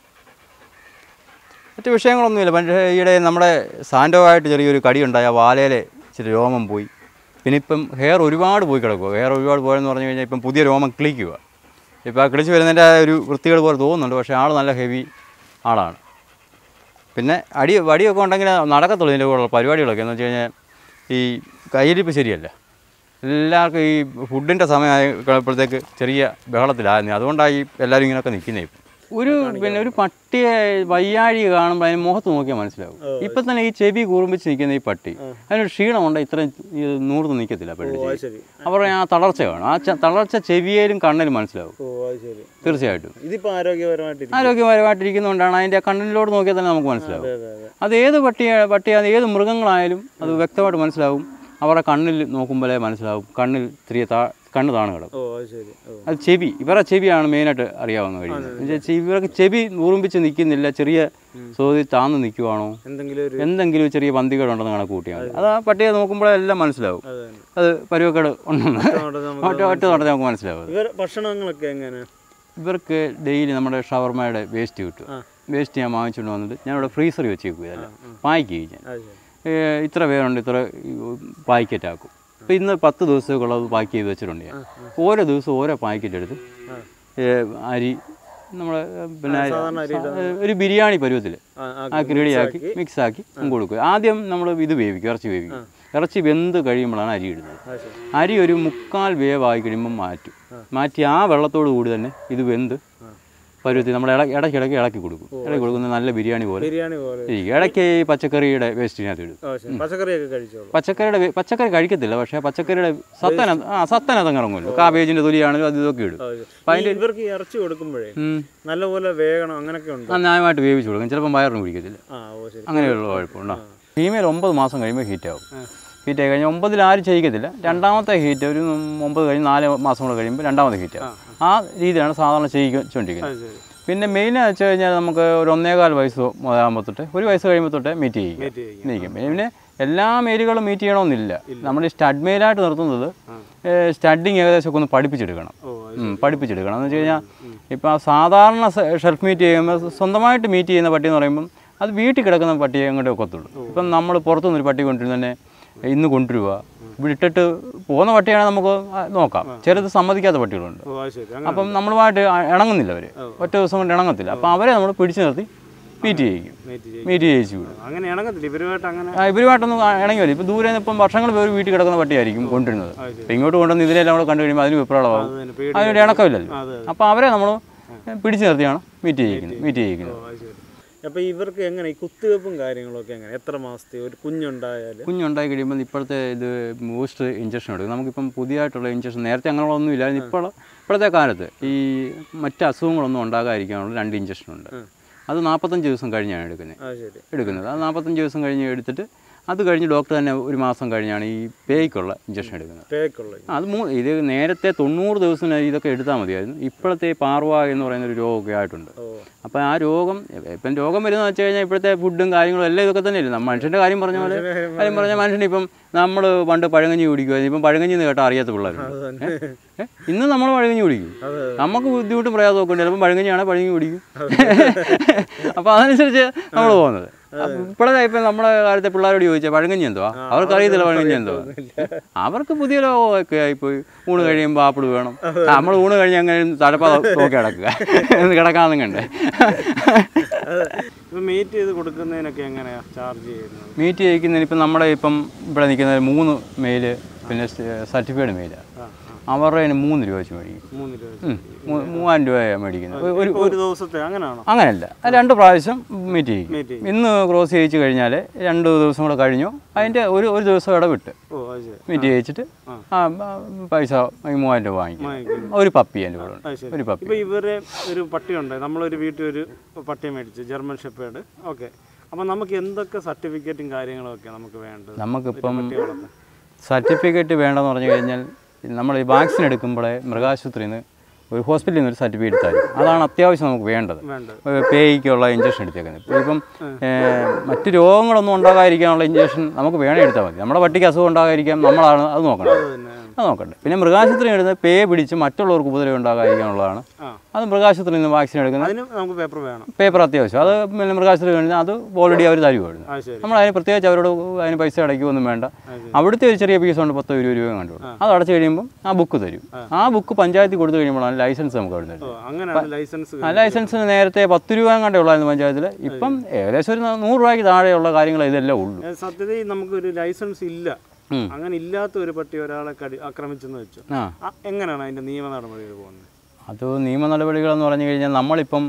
മറ്റു വിഷയങ്ങളൊന്നുമില്ല പക്ഷേ ഈയിടെ നമ്മുടെ സാൻഡോ ആയിട്ട് ചെറിയൊരു കടിയുണ്ടായി ആ വാലയിലെ ഇച്ചിരി രോമം പോയി പിന്നെ ഇപ്പം ഹെയർ ഒരുപാട് പോയി കിടക്കുക ഹെയർ ഒരുപാട് പോയെന്ന് പറഞ്ഞു കഴിഞ്ഞാൽ ഇപ്പം പുതിയ രോമം കിളിക്കുക ഇപ്പോൾ ആ കിളിച്ച് വരുന്നതിൻ്റെ ആ ഒരു വൃത്തികേട് പോലെ തോന്നുന്നുണ്ട് പക്ഷേ ആൾ നല്ല ഹെവി ആളാണ് പിന്നെ അടി വടിയൊക്കെ ഉണ്ടെങ്കിൽ നടക്കത്തുള്ളൂ ഇതിൻ്റെ കൂടെ പരിപാടികളൊക്കെ എന്ന് വെച്ച് കഴിഞ്ഞാൽ ഈ കയ്യിരിപ്പ് ശരിയല്ല എല്ലാവർക്കും ഈ ഫുഡിൻ്റെ സമയമായപ്പോഴത്തേക്ക് ചെറിയ ബഹളത്തിലായിരുന്നു അതുകൊണ്ടാണ് ഈ എല്ലാവരും ഇങ്ങനെയൊക്കെ നിൽക്കുന്നത് ഇപ്പം ഒരു പിന്നെ ഒരു പട്ടിയെ വയ്യാഴി കാണുമ്പോൾ അതിന് മുഖത്ത് നോക്കിയാൽ മനസ്സിലാവും ഇപ്പം തന്നെ ഈ ചെവി കൂർമ്പിച്ച് നിൽക്കുന്ന ഈ പട്ടി അതിനൊരു ക്ഷീണമുണ്ട് ഇത്രയും ഈ നൂർന്ന് നിൽക്കത്തില്ല പെണ്ണ് ഓ അത് ശരി അവരുടെ ആ തളർച്ച കാണും ആ ച- തളർച്ച ചെവിയിലും കണ്ണിലും മനസ്സിലാവും ഓ അത് ശരി തീർച്ചയായിട്ടും ഇതിപ്പോ ആരോഗ്യപരമായിട്ട് ആരോഗ്യപരമായിട്ടിരിക്കുന്നതുകൊണ്ടാണ് അതിൻ്റെ കണ്ണിലോട്ട് നോക്കിയാൽ തന്നെ നമുക്ക് മനസ്സിലാവും അതെ അതെ അതെ അത് ഏത് പട്ടിയ പട്ടിയാണ് ഏത് മൃഗങ്ങളായാലും അത് വ്യക്തമായിട്ട് മനസ്സിലാവും അവരുടെ കണ്ണിൽ നോക്കുമ്പോഴേ മനസ്സിലാവും കണ്ണിൽ ഇത്തിരി താ കണ്ണ് താണ് കിടക്കും ഓ അത് ശരി ഓ അത് ചെവി ഇവരുടെ ചെവിയാണ് മെയിനായിട്ട് അറിയാവുന്ന കഴിയുന്നത് എന്നുവെച്ചാൽ ഇവർക്ക് ചെവി നൂറുമ്പിച്ച് നിൽക്കുന്നില്ല ചെറിയ സോതി താന്ന് നിൽക്കുവാണോ എന്തെങ്കിലും ഒരു എന്തെങ്കിലും ചെറിയ പന്തികേടുണ്ടെന്ന് കണക്ക് കൂട്ടിയാൽ മതി അത് ആ പട്ടിയെ നോക്കുമ്പോഴേ എല്ലാം മനസ്സിലാവും അത് തന്നെ അത് പരുവക്കേട് ഉണ്ടെന്ന് അതുകൊണ്ട് നമുക്ക് ഒറ്റ ഒറ്റ നടത്തി നമുക്ക് മനസ്സിലാവും അത്. ഇവർ ഭക്ഷണങ്ങളൊക്കെ എങ്ങനെ ഇവർക്ക് ഡെയിലി നമ്മുടെ ഷവർമയുടെ വേസ്റ്റ് കിട്ടും ആ. വേസ്റ്റ് ഞാൻ വാങ്ങിച്ചുകൊണ്ട് വന്നിട്ട് ഞാനിവിടെ ഫ്രീസറിൽ വെച്ചേക്കും ഇതെല്ലാം പായ്ക്ക് ഞാൻ അത് ശരി ഏ, ഇത്ര പേരുണ്ട് ഇത്ര പാക്കറ്റ് ആക്കും അപ്പോൾ ഇന്ന് പത്ത് ദിവസത്തേക്കുള്ളത് പാക്ക് ചെയ്ത് വെച്ചിട്ടുണ്ട് ഞാൻ ഓരോ ദിവസവും ഓരോ പാക്കറ്റ് എടുത്ത് ഏ, അരി നമ്മളെ ഏ, പിന്നെ സാധാരണ അരി സ- ഒരു ബിരിയാണി പരുവത്തിൽ ആ, ആ, ആക്കി റെഡിയാക്കി മിക്സ് ആക്കി കൊടുക്കും ആദ്യം നമ്മൾ ഇത് വേവിക്കും ഇറച്ചി വേവിക്കും ഇറച്ചി വെന്ത് കഴിയുമ്പോഴാണ് അരി ഇടുന്നത് അത് ശരി അരി ഒരു മുക്കാൽ വേവായി കഴിയുമ്പോൾ മാറ്റും മാറ്റി ആ വെള്ളത്തോട് കൂടി തന്നെ ഇത് വെന്ത് പരുവത്തിൽ നമ്മൾ ഇട ഇടയ്ക്കിടയ്ക്ക് ഇളക്കി കൊടുക്കും ഇളക്കി കൊടുക്കുന്ന നല്ല ബിരിയാണി പോലെ ബിരിയാണി പോലെ ഇരിക്കും ഇടയ്ക്ക് ഈ പച്ചക്കറിയുടെ വേസ്റ്റിനകത്ത് ഇടും ഓ ശരി പച്ചക്കറിയൊക്കെ കഴിച്ചോളൂ പച്ചക്കറിയുടെ വേ- പച്ചക്കറി കഴിക്കത്തില്ല പക്ഷേ പച്ചക്കറിയുടെ സത്തന ആ സത്തനകത്ത് ഇറങ്ങുമല്ലോ കാബേജിൻ്റെ തൊലിയാണെങ്കിലും അത് ഇതൊക്കെ ഇടും ഓ, ശരി. ഈ ഇവർക്ക് ഈ ഇറച്ചി കൊടുക്കുമ്പോഴേ ഉം. നല്ലപോലെ വേഗണം അങ്ങനെയൊക്കെ ഉണ്ട് ആ ന്യായമായിട്ട് വേവിച്ച് കൊടുക്കും ചിലപ്പം വയറിന് പിടിക്കത്തില്ല ആ ഓ ശരി അങ്ങനെയുള്ള കുഴപ്പമുണ്ടോ ഫീമെയിൽ ഒമ്പത് മാസം കഴിയുമ്പോൾ ഹീറ്റാവും ഹീറ്റ് ആയി കഴിഞ്ഞാൽ ഒമ്പതിൽ ആരും ചെയ്യിക്കത്തില്ല രണ്ടാമത്തെ ഹീറ്റ് ഒരു ഒമ്പത് കഴിഞ്ഞ് നാല് മാസം കൂടെ കഴിയുമ്പോൾ രണ്ടാമത്തെ ഹീറ്റാവും ആ രീതിയാണ് സാധാരണ ചെയ്യിച്ചുകൊണ്ടിരിക്കുന്നത് അത് ശരി പിന്നെ മെയിൻ വെച്ച് കഴിഞ്ഞാൽ നമുക്ക് ഒരു ഒന്നേകാൽ വയസ്സ് മുതലാകുമ്പോൾ തൊട്ട് ഒരു വയസ്സ് കഴിയുമ്പോൾ തൊട്ട് മീറ്റ് ചെയ്യിക്കും മീറ്റ് ചെയ്യും ഇരിക്കും പിന്നെ എല്ലാ മെയിലുകളും മീറ്റ് ചെയ്യണമെന്നില്ല നമ്മൾ ഈ സ്റ്റഡ് മെയിലായിട്ട് നിർത്തുന്നത് സ്റ്റഡിങ് ഏകദേശം ഒക്കെ ഒന്ന് പഠിപ്പിച്ചെടുക്കണം ഓ ഉം, പഠിപ്പിച്ചെടുക്കണം എന്ന് വെച്ച് കഴിഞ്ഞാൽ ഇപ്പോൾ സാധാരണ ഷെൽഫ് മീറ്റ് ചെയ്യുമ്പോൾ സ്വന്തമായിട്ട് മീറ്റ് ചെയ്യുന്ന പട്ടി എന്ന് പറയുമ്പം അത് വീട്ടിൽ കിടക്കുന്ന പട്ടിയെ അങ്ങോട്ട് ഒക്കത്തുള്ളൂ ഇപ്പം നമ്മൾ പുറത്തുനിന്ന് ഒരു പട്ടി കൊണ്ടുവരുന്ന തന്നെ ഇന്ന് കൊണ്ടുവരിക ഇവിടെ ഇട്ടിട്ട് പോകുന്ന പട്ടിയാണെങ്കിൽ നമുക്ക് ആ നോക്കാം ചിലത് സമ്മതിക്കാത്ത പട്ടികളുണ്ട് ഓ അത് ശരി അങ്ങനെ അപ്പം നമ്മളുമായിട്ട് അ- ഇണങ്ങുന്നില്ല അവർ ഒറ്റ ദിവസം കൊണ്ട് ഇണങ്ങത്തില്ല അപ്പം അവരെ നമ്മൾ പിടിച്ചു നിർത്തി മീറ്റ് ചെയ്യിക്കും മീറ്റ് ചെയ്യും മീറ്റ് ചെയ്യിച്ചു വിടും അങ്ങനെ ഇണങ്ങത്തില്ല ഇവരുമായിട്ട് അങ്ങനെ ആ, ഇവരുമായിട്ടൊന്നും ആ- ഇണങ്ങി വരും ഇപ്പം ദൂരെ നിന്ന് ഇപ്പം വർഷങ്ങൾ പേര് വീട്ടിൽ കിടക്കുന്ന പട്ടിയായിരിക്കും കൊണ്ടുവരുന്നത് അപ്പം ഇങ്ങോട്ട് കൊണ്ടുവന്ന് ഇതിലെല്ലാം കൂടെ കണ്ടു കഴിയുമ്പോൾ അതിന് വിപ്രളമാവും അത് തന്നെ പേടി അതിനൊരു ഇണക്കമില്ലല്ലോ അതെ അപ്പോൾ അവരെ നമ്മൾ പിടിച്ചു നിർത്തിയാണ് മീറ്റ് ചെയ്യിക്കുന്നത് മീറ്റ് ചെയ്യിക്കുന്നത് ഓ അത് ശരി അപ്പോൾ ഇവർക്ക് എങ്ങനെ ഈ കുത്തിവെപ്പും കാര്യങ്ങളൊക്കെ എങ്ങനെ എത്ര മാസത്തെ ഒരു കുഞ്ഞുണ്ടായാൽ കുഞ്ഞുണ്ടായി കഴിയുമ്പോൾ ഇപ്പോഴത്തെ ഇത് ബൂസ്റ്റർ ഇഞ്ചക്ഷൻ എടുക്കും നമുക്കിപ്പം പുതിയതായിട്ടുള്ള ഇഞ്ചക്ഷൻ നേരത്തെ അങ്ങനെയുള്ളതൊന്നും ഇല്ലായിരുന്നു ഇപ്പോൾ ഇപ്പോഴത്തെ കാലത്ത് ഈ മറ്റ് അസുഖങ്ങളൊന്നും ഉണ്ടാകാതിരിക്കാനുള്ള രണ്ട് ഇഞ്ചക്ഷൻ ഉണ്ട് അത് നാൽപ്പത്തഞ്ച് ദിവസം കഴിഞ്ഞാണ് എടുക്കുന്നത് അത് ശരി എടുക്കുന്നത് അത് നാൽപ്പത്തഞ്ച് ദിവസം കഴിഞ്ഞ് എടുത്തിട്ട് അത് കഴിഞ്ഞ് ഡോക്ടർ തന്നെ ഒരു മാസം കഴിഞ്ഞാണ് ഈ പേയ്ക്കുള്ള ഇഞ്ചക്ഷൻ എടുക്കുന്നത് പേക്കുള്ള ആ, അത് മൂ ഇത് നേരത്തെ തൊണ്ണൂറ് ദിവസം ഇതൊക്കെ എടുത്താൽ മതിയായിരുന്നു ഇപ്പോഴത്തെ പാർവ എന്ന് പറയുന്ന ഒരു രോഗമൊക്കെ ആയിട്ടുണ്ട് ഓ അപ്പോൾ ആ രോഗം ഇപ്പം രോഗം വരുന്നത് വെച്ച് കഴിഞ്ഞാൽ ഇപ്പോഴത്തെ ഫുഡും കാര്യങ്ങളും എല്ലാം ഇതൊക്കെ തന്നെയല്ലേ നമ്മ മനുഷ്യൻ്റെ കാര്യം പറഞ്ഞ പോലെ കാര്യം പറഞ്ഞാൽ മനുഷ്യൻ ഇപ്പം നമ്മൾ പണ്ട് പഴങ്കഞ്ഞി കുടിക്കുമായിരുന്നു ഇപ്പം പഴങ്കഞ്ഞി എന്ന് കേട്ടാൽ അറിയാത്ത പിള്ളേരുണ്ട് അത് തന്നെ ഏ? ഇന്ന് നമ്മൾ പഴങ്കഞ്ഞി കുടിക്കും അതെ നമുക്ക് ബുദ്ധിമുട്ടും പ്രയാസമൊക്കെ ഉണ്ട് ചിലപ്പോൾ പഴങ്കഞ്ഞിയാണെങ്കിൽ പഴങ്കഞ്ഞി കുടിക്കും അപ്പോൾ അതനുസരിച്ച് നമ്മൾ പോകുന്നത് ഇപ്പോഴത്തെ ഇപ്പം നമ്മുടെ കാലത്തെ പിള്ളേരോട് ചോദിച്ചാൽ പഴങ്കഞ്ഞി എന്തുവാ അവർക്ക് അറിയത്തില്ല പഴങ്കഞ്ഞി എന്തുവാ അവർക്ക് പുതിയ ലോകമൊക്കെ ആയിപ്പോയി ഊണ് കഴിയുമ്പോൾ ആപ്പിൾ വേണം നമ്മൾ ഊണ് കഴിഞ്ഞ് അങ്ങനെ തലപ്പാ നോക്കി കിടക്കുക എന്ന് കിടക്കാന്നും കണ്ടേ അതെ ഇപ്പം മീറ്റ് ചെയ്ത് കൊടുക്കുന്നതിനൊക്കെ എങ്ങനെയാ ചാർജ് ചെയ്യുന്നത് മീറ്റ് ചെയ്യിക്കുന്നതിന് ഇപ്പം നമ്മുടെ ഇപ്പം ഇവിടെ നിൽക്കുന്ന മൂന്ന് മെയില് പിന്നെ സർട്ടിഫൈഡ് മെയിലാണ് ആ ആ അവരുടെ കയ്യിന്ന് മൂന്ന് രൂപ വെച്ച് മേടിക്കും മൂന്ന് രൂപ വെച്ച്. ഉം. മൂ- മൂവായിരം രൂപയാണ് മേടിക്കുന്നത് ഒരു- ഒരു ഇപ്പൊ ഒരു ദിവസത്തെ അങ്ങനെയാണോ അങ്ങനെയല്ല അത് രണ്ട് പ്രാവശ്യം മീറ്റ് ചെയ്യും മീറ്റ് ചെയ്യും ഇന്ന് ക്രോസ് ചെയ്യിച്ച് കഴിഞ്ഞാൽ രണ്ട് ദിവസം കൂടെ കഴിഞ്ഞു അതിൻ്റെ ഒരു ഒരു ദിവസം ഇടവിട്ട് ഓ അത് ശരി മീറ്റ് ചെയ്യിച്ചിട്ട് ആ. ആ ആ, പൈസ ഈ മൂവായിരം രൂപ വാങ്ങിക്കും വാങ്ങിക്കും. ഒരു പപ്പി എൻ്റെ കൂടെ ഉണ്ട് അത് ശരി ഒരു പപ്പി ഇപ്പൊ ഇവരെ ഒരു പട്ടിയുണ്ട് നമ്മളൊരു വീട്ടിൽ ഒരു പട്ടിയെ മേടിച്ചു ജർമ്മൻ ഷെപ്പേഡ് ഓക്കെ അപ്പം നമുക്ക് എന്തൊക്കെ സർട്ടിഫിക്കറ്റും കാര്യങ്ങളും ഒക്കെ നമുക്ക് വേണ്ടത് നമുക്കിപ്പം പട്ടിയെ വളർത്താൻ സർട്ടിഫിക്കറ്റ് വേണ്ടെന്ന് പറഞ്ഞു കഴിഞ്ഞാൽ നമ്മൾ ഈ വാക്സിൻ എടുക്കുമ്പോഴേ മൃഗാശുപത്രിയിൽ നിന്ന് ഒരു ഹോസ്പിറ്റലിൽ നിന്ന് ഒരു സർട്ടിഫിക്കറ്റ് എടുത്താലും അതാണ് അത്യാവശ്യം നമുക്ക് വേണ്ടത് വേണ്ടത് പേയ്ക്കുള്ള ഇഞ്ചക്ഷൻ എടുത്തേക്കുന്നത് ഇപ്പോൾ ഇപ്പം ഏഹ്, മറ്റ് രോഗങ്ങളൊന്നും ഉണ്ടാകാതിരിക്കാനുള്ള ഇഞ്ചക്ഷൻ നമുക്ക് വേണേ എടുത്താൽ മതി നമ്മുടെ പട്ടിക്ക് അസുഖം ഉണ്ടാകാതിരിക്കാൻ നമ്മളാണ് അത് നോക്കണം അത് തന്നെ അത് നോക്കണ്ടേ പിന്നെ മൃഗാശുപത്രി എടുത്ത് പേ പിടിച്ച് മറ്റുള്ളവർക്ക് ഉപദ്രവം ഉണ്ടാകാതിരിക്കാനുള്ളതാണ് ആ അത് മൃഗാശുപത്രിയിൽ നിന്ന് വാക്സിൻ എടുക്കുന്നത് അതിന് നമുക്ക് പേപ്പർ വേണം പേപ്പർ അത്യാവശ്യം അത് പിന്നെ മൃഗാശുപത്രി കഴിഞ്ഞാൽ അത് ഓൾറെഡി അവർ തരുമായിരുന്നു അത് ശരി നമ്മൾ അതിന് പ്രത്യേകിച്ച് അവരോട് അതിന് പൈസ അടയ്ക്കുകയൊന്നും വേണ്ട അവിടുത്തെ ഒരു ചെറിയ ഫീസ് ഉണ്ട് പത്തോ ഇരുപത് രൂപ കണ്ടു അത് അടച്ചു കഴിയുമ്പോൾ ആ ബുക്ക് തരും ആ ബുക്ക് പഞ്ചായത്തിൽ കൊടുത്തു കഴിയുമ്പോഴാണ് ലൈസൻസ് നമുക്ക് അവിടെ തരുന്നത് ഓ അങ്ങനെയാണ് ലൈസൻസ് ആ ലൈസൻസിന് നേരത്തെ പത്ത് രൂപ കണ്ടേ ഉള്ളായിരുന്നു പഞ്ചായത്തിൽ ഇപ്പം ഏകദേശം ഒരു നൂറ് രൂപയ്ക്ക് താഴെയുള്ള കാര്യങ്ങൾ ഇതെല്ലാം ഉള്ളൂ സത്യത്തിൽ നമുക്കൊരു ലൈസൻസ് ഇല്ല ഉം. അങ്ങനെ ഇല്ലാത്ത ഒരു പട്ടി ഒരാളെ കടി ആക്രമിച്ചെന്ന് വെച്ചു ആ ആ, എങ്ങനെയാണ് അതിന്റെ നിയമ നടപടികൾ പോകുന്നത് അത് നിയമ നടപടികളെന്ന് പറഞ്ഞു കഴിഞ്ഞാൽ നമ്മളിപ്പം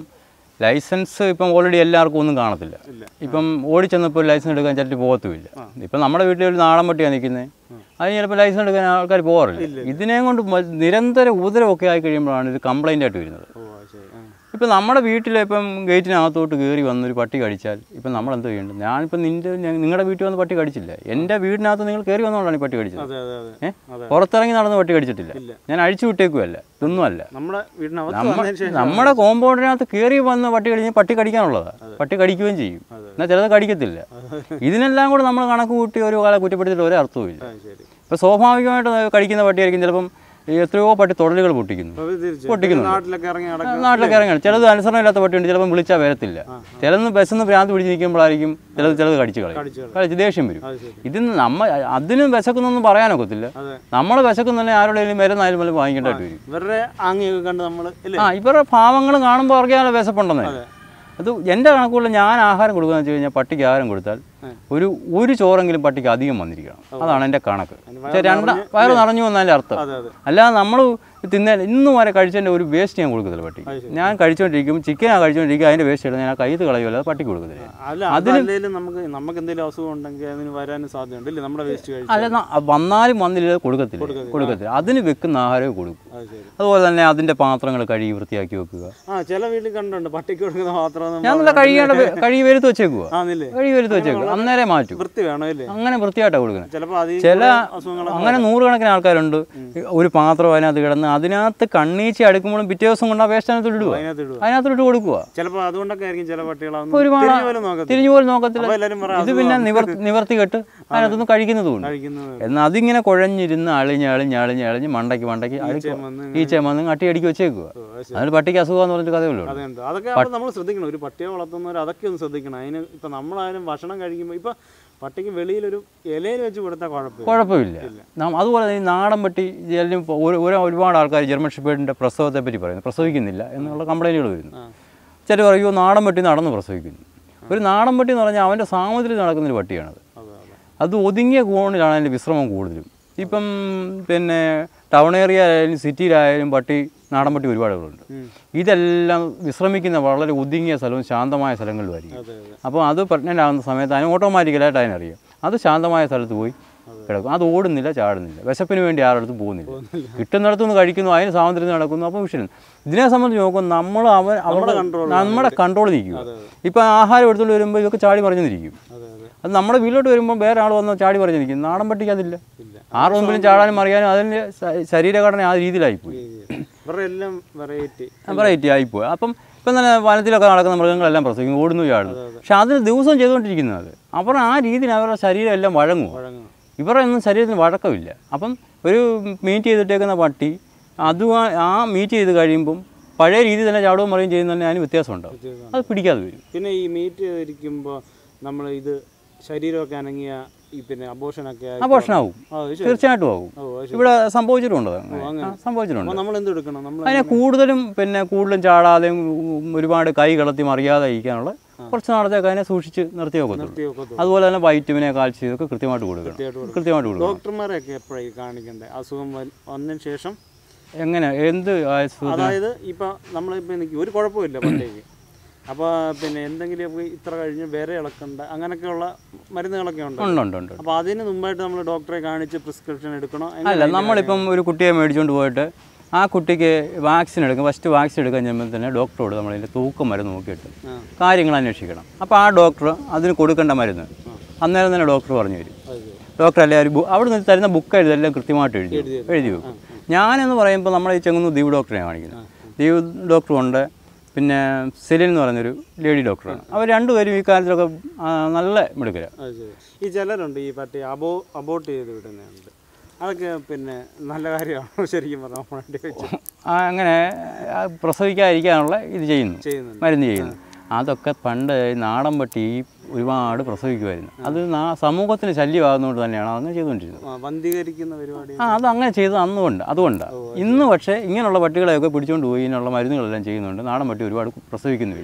ലൈസൻസ് ഇപ്പം ഓൾറെഡി എല്ലാവർക്കും ഒന്നും കാണത്തില്ല ഇല്ല ഇപ്പം ഓടിച്ചെന്നപ്പോൾ ലൈസൻസ് എടുക്കാൻ ചിലർ പോകത്തുമില്ല ഇപ്പം നമ്മുടെ വീട്ടിൽ ഒരു നാടൻ പട്ടിയാണ് നിൽക്കുന്നത് അതിന് ചിലപ്പോൾ ലൈസൻസ് എടുക്കാൻ ആൾക്കാർ പോകാറില്ല ഇതിനെയും കൊണ്ട് മ- നിരന്തര ഉപദ്രവമൊക്കെ ആയി കഴിയുമ്പോഴാണ് ഇത് കംപ്ലൈൻ്റ് ആയിട്ട് വരുന്നത് ഓ അത് ശരി ആ. ഇപ്പം നമ്മുടെ വീട്ടിൽ ഇപ്പം ഗേറ്റിനകത്തോട്ട് കയറി വന്നൊരു പട്ടി കടിച്ചാൽ ഇപ്പം നമ്മൾ എന്ത് ചെയ്യേണ്ടത് ഞാനിപ്പം നിൻ്റെ നിങ്ങളുടെ വീട്ടിൽ വന്ന് പട്ടി കടിച്ചില്ല എൻ്റെ വീടിനകത്ത് നിങ്ങൾ കയറി വന്നുകൊണ്ടാണ് ഈ പട്ടി കടിച്ചത് അതെ അതെ അതെ ഏ അതെ പുറത്തിറങ്ങി നടന്ന് പട്ടി കടിച്ചിട്ടില്ല ഇല്ല. ഞാൻ അഴിച്ചു വിട്ടേക്കുമല്ല ഇതൊന്നുമല്ല നമ്മുടെ വീടിനകത്ത് നമ്മ വന്നതിന് ശേഷം നമ്മുടെ കോമ്പൗണ്ടിനകത്ത് കയറി വന്ന് പട്ടി കടിഞ്ഞാൽ പട്ടി കടിക്കാനുള്ളതാണ് പട്ടി കടിക്കുകയും ചെയ്യും എന്നാൽ ചിലത് കടിക്കത്തില്ല ഇതിനെല്ലാം കൂടെ നമ്മൾ കണക്ക് കൂട്ടി ഒരു കാലം കുറ്റപ്പെടുത്തിയിട്ട് ഒരു അർത്ഥവുമില്ല ആ, ശരി ഇപ്പോൾ സ്വാഭാവികമായിട്ട് കഴിക്കുന്ന പട്ടിയായിരിക്കും ചിലപ്പം ഈ എത്രയോ പട്ടി തുടലുകൾ പൊട്ടിക്കുന്നു അപ്പൊ ഇത് തിരിച്ച് പൊട്ടിക്കുന്നുണ്ട്. നാട്ടിലൊക്കെ ഇറങ്ങി നടക്കും നാട്ടിലൊക്കെ ഇറങ്ങണം ചിലത് അനുസരണമില്ലാത്ത പട്ടിയുണ്ട് ചിലപ്പം വിളിച്ചാൽ വരത്തില്ല ചിലന്ന് ബസ്സിന്ന് ഭ്രാന്ത് പിടിച്ച് നിൽക്കുമ്പോഴായിരിക്കും ചിലത് ചിലത് കടിച്ച് കളയും കടിച്ചു കളയും. കളിച്ച് ദേഷ്യം വരും അത് ശരി ഇതിന് നമ്മ അതിന് വിശക്കുന്നൊന്നും പറയാനൊക്കത്തില്ല അതെ നമ്മൾ വിശക്കുന്നതന്നെ ആരുടെയും മരുന്നായാലും വല്ല വാങ്ങിക്കേണ്ടതായിട്ട് വരും ഇവരുടെ ആംഗ്യമൊക്കെ കണ്ട് നമ്മൾ ഇല്ലേ ആ ഇവരുടെ ഭാവങ്ങൾ കാണുമ്പോൾ അറിയാനുള്ള വിശപ്പുണ്ടെന്നേ അത് എൻ്റെ കണക്കുള്ള ഞാൻ ആഹാരം കൊടുക്കുകയെന്ന് വെച്ച് കഴിഞ്ഞാൽ പട്ടിക്ക് ആഹാരം കൊടുത്താൽ ഒരു ഒരു ചോറെങ്കിലും പട്ടിക്ക് അധികം വന്നിരിക്കണം അതാണ് എൻ്റെ കണക്ക് പക്ഷേ രണ്ട വയറ് നിറഞ്ഞു എന്നതിൻ്റെ അർത്ഥം അതെ അതെ അല്ലാതെ നമ്മൾ തിന്നാൻ ഇന്നും വരെ കഴിച്ചതിൻ്റെ ഒരു വേസ്റ്റ് ഞാൻ കൊടുക്കത്തില്ല പട്ടിക്ക് ഞാൻ കഴിച്ചുകൊണ്ടിരിക്കും ചിക്കനാണ് കഴിച്ചുകൊണ്ടിരിക്കും അതിൻ്റെ വേസ്റ്റ് എടുത്ത് ഞാൻ ആ കയ്യിൽ കളയുമല്ല അത് പട്ടിക്ക് കൊടുക്കത്തില്ല അല്ല അതല്ലേലും നമുക്ക് നമുക്ക് എന്തെങ്കിലും അസുഖം ഉണ്ടെങ്കിൽ അതിന് വരാനും സാധ്യതയുണ്ട് ഇല്ലേ നമ്മുടെ വേസ്റ്റ് കഴിച്ചു അല്ല ന- വന്നാലും വന്നില്ല കൊടുക്കത്തില്ല കൊടുക്കത്തില്ല അതിന് വെക്കുന്ന ആഹാരമേ കൊടുക്കും അത് ശരി അതുപോലെ തന്നെ അതിൻ്റെ പാത്രങ്ങൾ കഴുകി വൃത്തിയാക്കി വെക്കുക ആ ചില വീട്ടിൽ കണ്ടിട്ടുണ്ട് പട്ടിക്ക് കൊടുക്കുന്ന മാത്രം ഞാൻ നല്ല കഴുകിയാണ്ട് വെ- കഴുകി വരുത്ത് വെച്ചേക്കുക ആന്നില്ലേ കഴുകി വരുത്ത് വെച്ചേക്കുക അന്നേരം മാറ്റും വൃത്തി വേണം ഇല്ലേ അങ്ങനെ വൃത്തിയായിട്ടാണ് കൊടുക്കുന്നത് ചിലപ്പോൾ അതിൽ ചില അസുഖങ്ങൾ അങ്ങനെ നൂറുകണക്കിന് ആൾക്കാരുണ്ട് ഒരു പാത്രം അതിനകത്ത് കിടന്ന് അതിനകത്ത് കണ്ണീച്ചി അടുക്കുമ്പോഴും പിറ്റേ ദിവസം കൊണ്ട് ആ വേസ്റ്റ് അതിനകത്ത് ഇടുക അതിനകത്ത് ഇടുക അതിനകത്ത് ഇട്ട് കൊടുക്കുക ചിലപ്പോൾ അതുകൊണ്ടൊക്കെ ആയിരിക്കും ചില പട്ടികളൊന്നും ഒരുപാട് തിരിഞ്ഞു പോലും നോക്കത്തില്ല തിരിഞ്ഞു പോലും നോക്കത്തില്ല അപ്പോൾ എല്ലാവരും പറയും ഇത് പിന്നെ നിവർത്തി നിവർത്തി കെട്ട് അതിനകത്തൊന്നും കഴിക്കുന്നതുമുണ്ട് കഴിക്കുന്നത് എന്നാൽ അതിങ്ങനെ കുഴഞ്ഞിരുന്ന് അളിഞ്ഞ് അളിഞ്ഞ് അളിഞ്ഞ് അളിഞ്ഞ് മണ്ടയ്ക്ക് മണ്ടയ്ക്ക് അടിക്കുക വന്ന് ഈ ചെമ്മന്ന് അട്ടി അടിക്കി വെച്ചേക്കുക ഓ, അത് ശരി. അതിന് പട്ടിക്ക് അസുഖം എന്ന് പറഞ്ഞിട്ട് കഥയുള്ളൂ അതുണ്ട് അതൊക്കെ അപ്പോൾ നമ്മൾ ശ്രദ്ധിക്കണം ഒരു പട്ടിയെ വളർത്തുന്നവർ അതൊക്കെ ഒന്ന് ശ്രദ്ധിക്കണം അതിന് ഇപ്പം നമ്മളായാലും ഭക്ഷണം കഴിക്കുമ്പോൾ ഇപ്പം പട്ടിക്ക് വെളിയിലൊരു ഇലയിൽ വെച്ച് കൊടുത്താൽ കുഴപ്പമില്ല കുഴപ്പമില്ല നാം അതുപോലെ തന്നെ ഈ നാടൻ പട്ടി ഇതിലും ഇപ്പോൾ ഒരു ഒരു- ഒരുപാട് ആൾക്കാർ ജർമ്മൻ ഷെപ്പേഡിൻ്റെ പ്രസവത്തെ പറ്റി പറയുന്നു പ്രസവിക്കുന്നില്ല എന്നുള്ള കംപ്ലൈൻറ്റുകൾ വരുന്നു ആ. ചിലർ പറയോ നാടൻ പട്ടി നടന്ന് പ്രസവിക്കുന്നു ഒരു നാടൻ പട്ടി എന്ന് പറഞ്ഞാൽ അവൻ്റെ സാമൂതിരി നടക്കുന്നൊരു പട്ടിയാണത് അതെ അതെ അത് ഒതുങ്ങിയ കോണിലാണ് അതിൻ്റെ വിശ്രമം കൂടുതലും ഇപ്പം പിന്നെ ടൗൺ ഏരിയ ആയാലും സിറ്റിയിലായാലും പട്ടി നാടൻ പട്ടി ഒരുപാടുകളുണ്ട് ഉം. ഇതെല്ലാം വിശ്രമിക്കുന്ന വളരെ ഒതുങ്ങിയ സ്ഥലവും ശാന്തമായ സ്ഥലങ്ങളിലുമായിരിക്കും അതെ അതെ അപ്പോൾ അത് പ്രഗ്നൻ്റ് ആകുന്ന സമയത്ത് അതിന് ഓട്ടോമാറ്റിക്കലായിട്ട് അതിനറിയാം അത് ശാന്തമായ സ്ഥലത്ത് പോയി കിടക്കും അത് ഓടുന്നില്ല ചാടുന്നില്ല വിശപ്പിന് വേണ്ടി ആരുടെ പോകുന്നില്ല കിട്ടുന്നിടത്തുനിന്ന് കഴിക്കുന്നു അതിന് സ്വാതന്ത്ര്യം നടക്കുന്നു അപ്പോൾ വിഷയം ഇതിനെ സംബന്ധിച്ച് നോക്കുമ്പോൾ നമ്മൾ അവൻ അവരുടെ നമ്മുടെ കൺട്രോൾ നിൽക്കുക ഇപ്പം ആഹാരം എടുത്തുകൊണ്ട് വരുമ്പോൾ ഇതൊക്കെ ചാടി മറിഞ്ഞിരിക്കും അതെ അതെ അത് നമ്മുടെ വീട്ടിലോട്ട് വരുമ്പോൾ വേറെ ആൾ വന്ന് ചാടി മറിഞ്ഞിരിക്കും നാടൻ പട്ടിക്ക് അതില്ല ഇല്ല ആറ് മുമ്പിലും ചാടാനും അറിയാനും അതിൻ്റെ ശ- ശരീരഘടന ആ രീതിയിലായിപ്പോയി ഇവരുടെ എല്ലാം വെറൈറ്റി വെറൈറ്റി ആയിപ്പോയി അപ്പം ഇപ്പം തന്നെ വനത്തിലൊക്കെ നടക്കുന്ന മൃഗങ്ങളെല്ലാം പ്രസവിക്കും ഓടുന്നു ചാടുന്നു പക്ഷെ അതിന് ദിവസം ചെയ്തുകൊണ്ടിരിക്കുന്നത് അവർ ആ രീതിയിൽ അവരുടെ ശരീരം എല്ലാം വഴങ്ങും വഴങ്ങും ഇവരുടെ ഒന്നും ശരീരത്തിന് വഴക്കമില്ല അപ്പം ഒരു മീറ്റ് ചെയ്തിട്ടേക്കുന്ന പട്ടി അത് ആ മീറ്റ് ചെയ്ത് കഴിയുമ്പം പഴയ രീതി തന്നെ ചാടുകയും മറിയും ചെയ്യുന്നതിന് അതിന് വ്യത്യാസമുണ്ടാവും അത് പിടിക്കാതെ വരും പിന്നെ ഈ മീറ്റ് ഇരിക്കുമ്പോൾ നമ്മൾ ഇത് ശരീരമൊക്കെ അനങ്ങിയ ഈ പിന്നെ അബോഷനൊക്കെ ആയി ആ ഭക്ഷണമാവും ആ അത് ശരി തീർച്ചയായിട്ടും ആവും ഓ അത് ശരി ഇവിടെ സംഭവിച്ചിട്ടുണ്ട് അത്. ആ, സംഭവിച്ചിട്ടുണ്ട് അപ്പോൾ നമ്മൾ എന്ത് എടുക്കണം നമ്മൾ അതിനെ കൂടുതലും പിന്നെ കൂടുതലും ചാടാതെയും ഉം, ഒരുപാട് കൈ കളത്തി മറിയാതെ ഇരിക്കാനുള്ള കുറച്ച് നാളത്തേക്ക് അതിനെ സൂക്ഷിച്ച് നിർത്തി വെക്കത്തുള്ളൂ നിർത്തിയൊക്കത്തുള്ളൂ. അതുപോലെ തന്നെ വൈറ്റമിനെ കാൽസ്യം ഇതൊക്കെ കൃത്യമായിട്ട് കൊടുക്കണം കൃത്യമായിട്ട് കൃത്യമായിട്ട് കൊടുക്കണം ഡോക്ടർമാരെയൊക്കെ എപ്പോഴാണ് കാണിക്കണ്ടേ അസുഖം വ- വന്നതിന് ശേഷം എങ്ങനെ എന്ത് ആയുസ് അതായത് ഇപ്പം നമ്മളിപ്പോൾ നിൽക്കും ഒരു കുഴപ്പമില്ല പട്ടേക്ക് അപ്പോൾ പിന്നെ എന്തെങ്കിലും ഇപ്പൊ ഇത്ര കഴിഞ്ഞ് വിര ഇളക്കണ്ട അങ്ങനെയൊക്കെയുള്ള മരുന്നുകളൊക്കെ ഉണ്ട് ഉണ്ട് ഉണ്ട് ഉണ്ട് അപ്പോൾ അതിന് മുമ്പായിട്ട് നമ്മൾ ഡോക്ടറെ കാണിച്ച് പ്രിസ്ക്രിപ്ഷൻ എടുക്കണോ എങ്ങനെ അല്ല നമ്മളിപ്പം ഒരു കുട്ടിയെ മേടിച്ചുകൊണ്ട് പോയിട്ട് ആ കുട്ടിക്ക് വാക്സിൻ എടുക്കും ഫസ്റ്റ് വാക്സിൻ എടുക്കാൻ ചെല്ലുമ്പോൾ തന്നെ ഡോക്ടറോട് നമ്മളതിൻ്റെ തൂക്കം മരുന്ന് നോക്കിയിട്ട് ആ. കാര്യങ്ങൾ അന്വേഷിക്കണം അപ്പോൾ ആ ഡോക്ടർ അതിന് കൊടുക്കേണ്ട മരുന്ന് അന്നേരം തന്നെ ഡോക്ടർ പറഞ്ഞു തരും അത് ശരി. ഡോക്ടർ അല്ലെ ഒരു ബു- അവിടെ നിന്ന് തരുന്ന ബുക്ക് എഴുതെല്ലാം കൃത്യമായിട്ട് എഴുതി വെക്കും. എഴുതി വെക്കും ഞാനെന്ന് പറയുമ്പോൾ നമ്മൾ ഈ ചെങ്ങുന്നു ദീപ് ഡോക്ടറെ കാണിക്കുന്നത് ദീപ് ഡോക്ടറുണ്ട് പിന്നെ സെലിൻ എന്ന് പറയുന്നൊരു ലേഡി ഡോക്ടറാണ് അവർ രണ്ടുപേരും ഈ കാര്യത്തിലൊക്കെ ആ, നല്ല മിടുക്കരാണ് അത് ശരി ഈ ചിലരുണ്ട് ഈ പട്ടി അബോ അബോട്ട് ചെയ്ത് വിടുന്നുണ്ട് അതൊക്കെ പിന്നെ നല്ല കാര്യമാണോ ശരിക്കും പറഞ്ഞാൽ വേണ്ടി വെച്ച് ആ, അങ്ങനെ ആ, പ്രസവിക്കാതിരിക്കാനുള്ള ഇത് ചെയ്യുന്നു ചെയ്യുന്നുണ്ട് മരുന്ന് ചെയ്യുന്നു അതൊക്കെ പണ്ട് ഈ നാടൻ പട്ടി ഒരുപാട് പ്രസവിക്കുമായിരുന്നു അത് നാ- സമൂഹത്തിന് ശല്യമാകുന്നതുകൊണ്ട് തന്നെയാണ് അങ്ങനെ ചെയ്തുകൊണ്ടിരുന്നത് ആ, വന്ധീകരിക്കുന്ന പരിപാടി ആ അത് അങ്ങനെ ചെയ്തത് അന്നുകൊണ്ട് അതുകൊണ്ടാണ് ഇന്ന് പക്ഷേ ഇങ്ങനെയുള്ള പട്ടികളെയൊക്കെ പിടിച്ചുകൊണ്ട് പോയി ഇതിനുള്ള മരുന്നുകളെല്ലാം ചെയ്യുന്നുണ്ട് നാടൻ പട്ടി ഒരുപാട് പ്രസവിക്കുന്നുമില്ല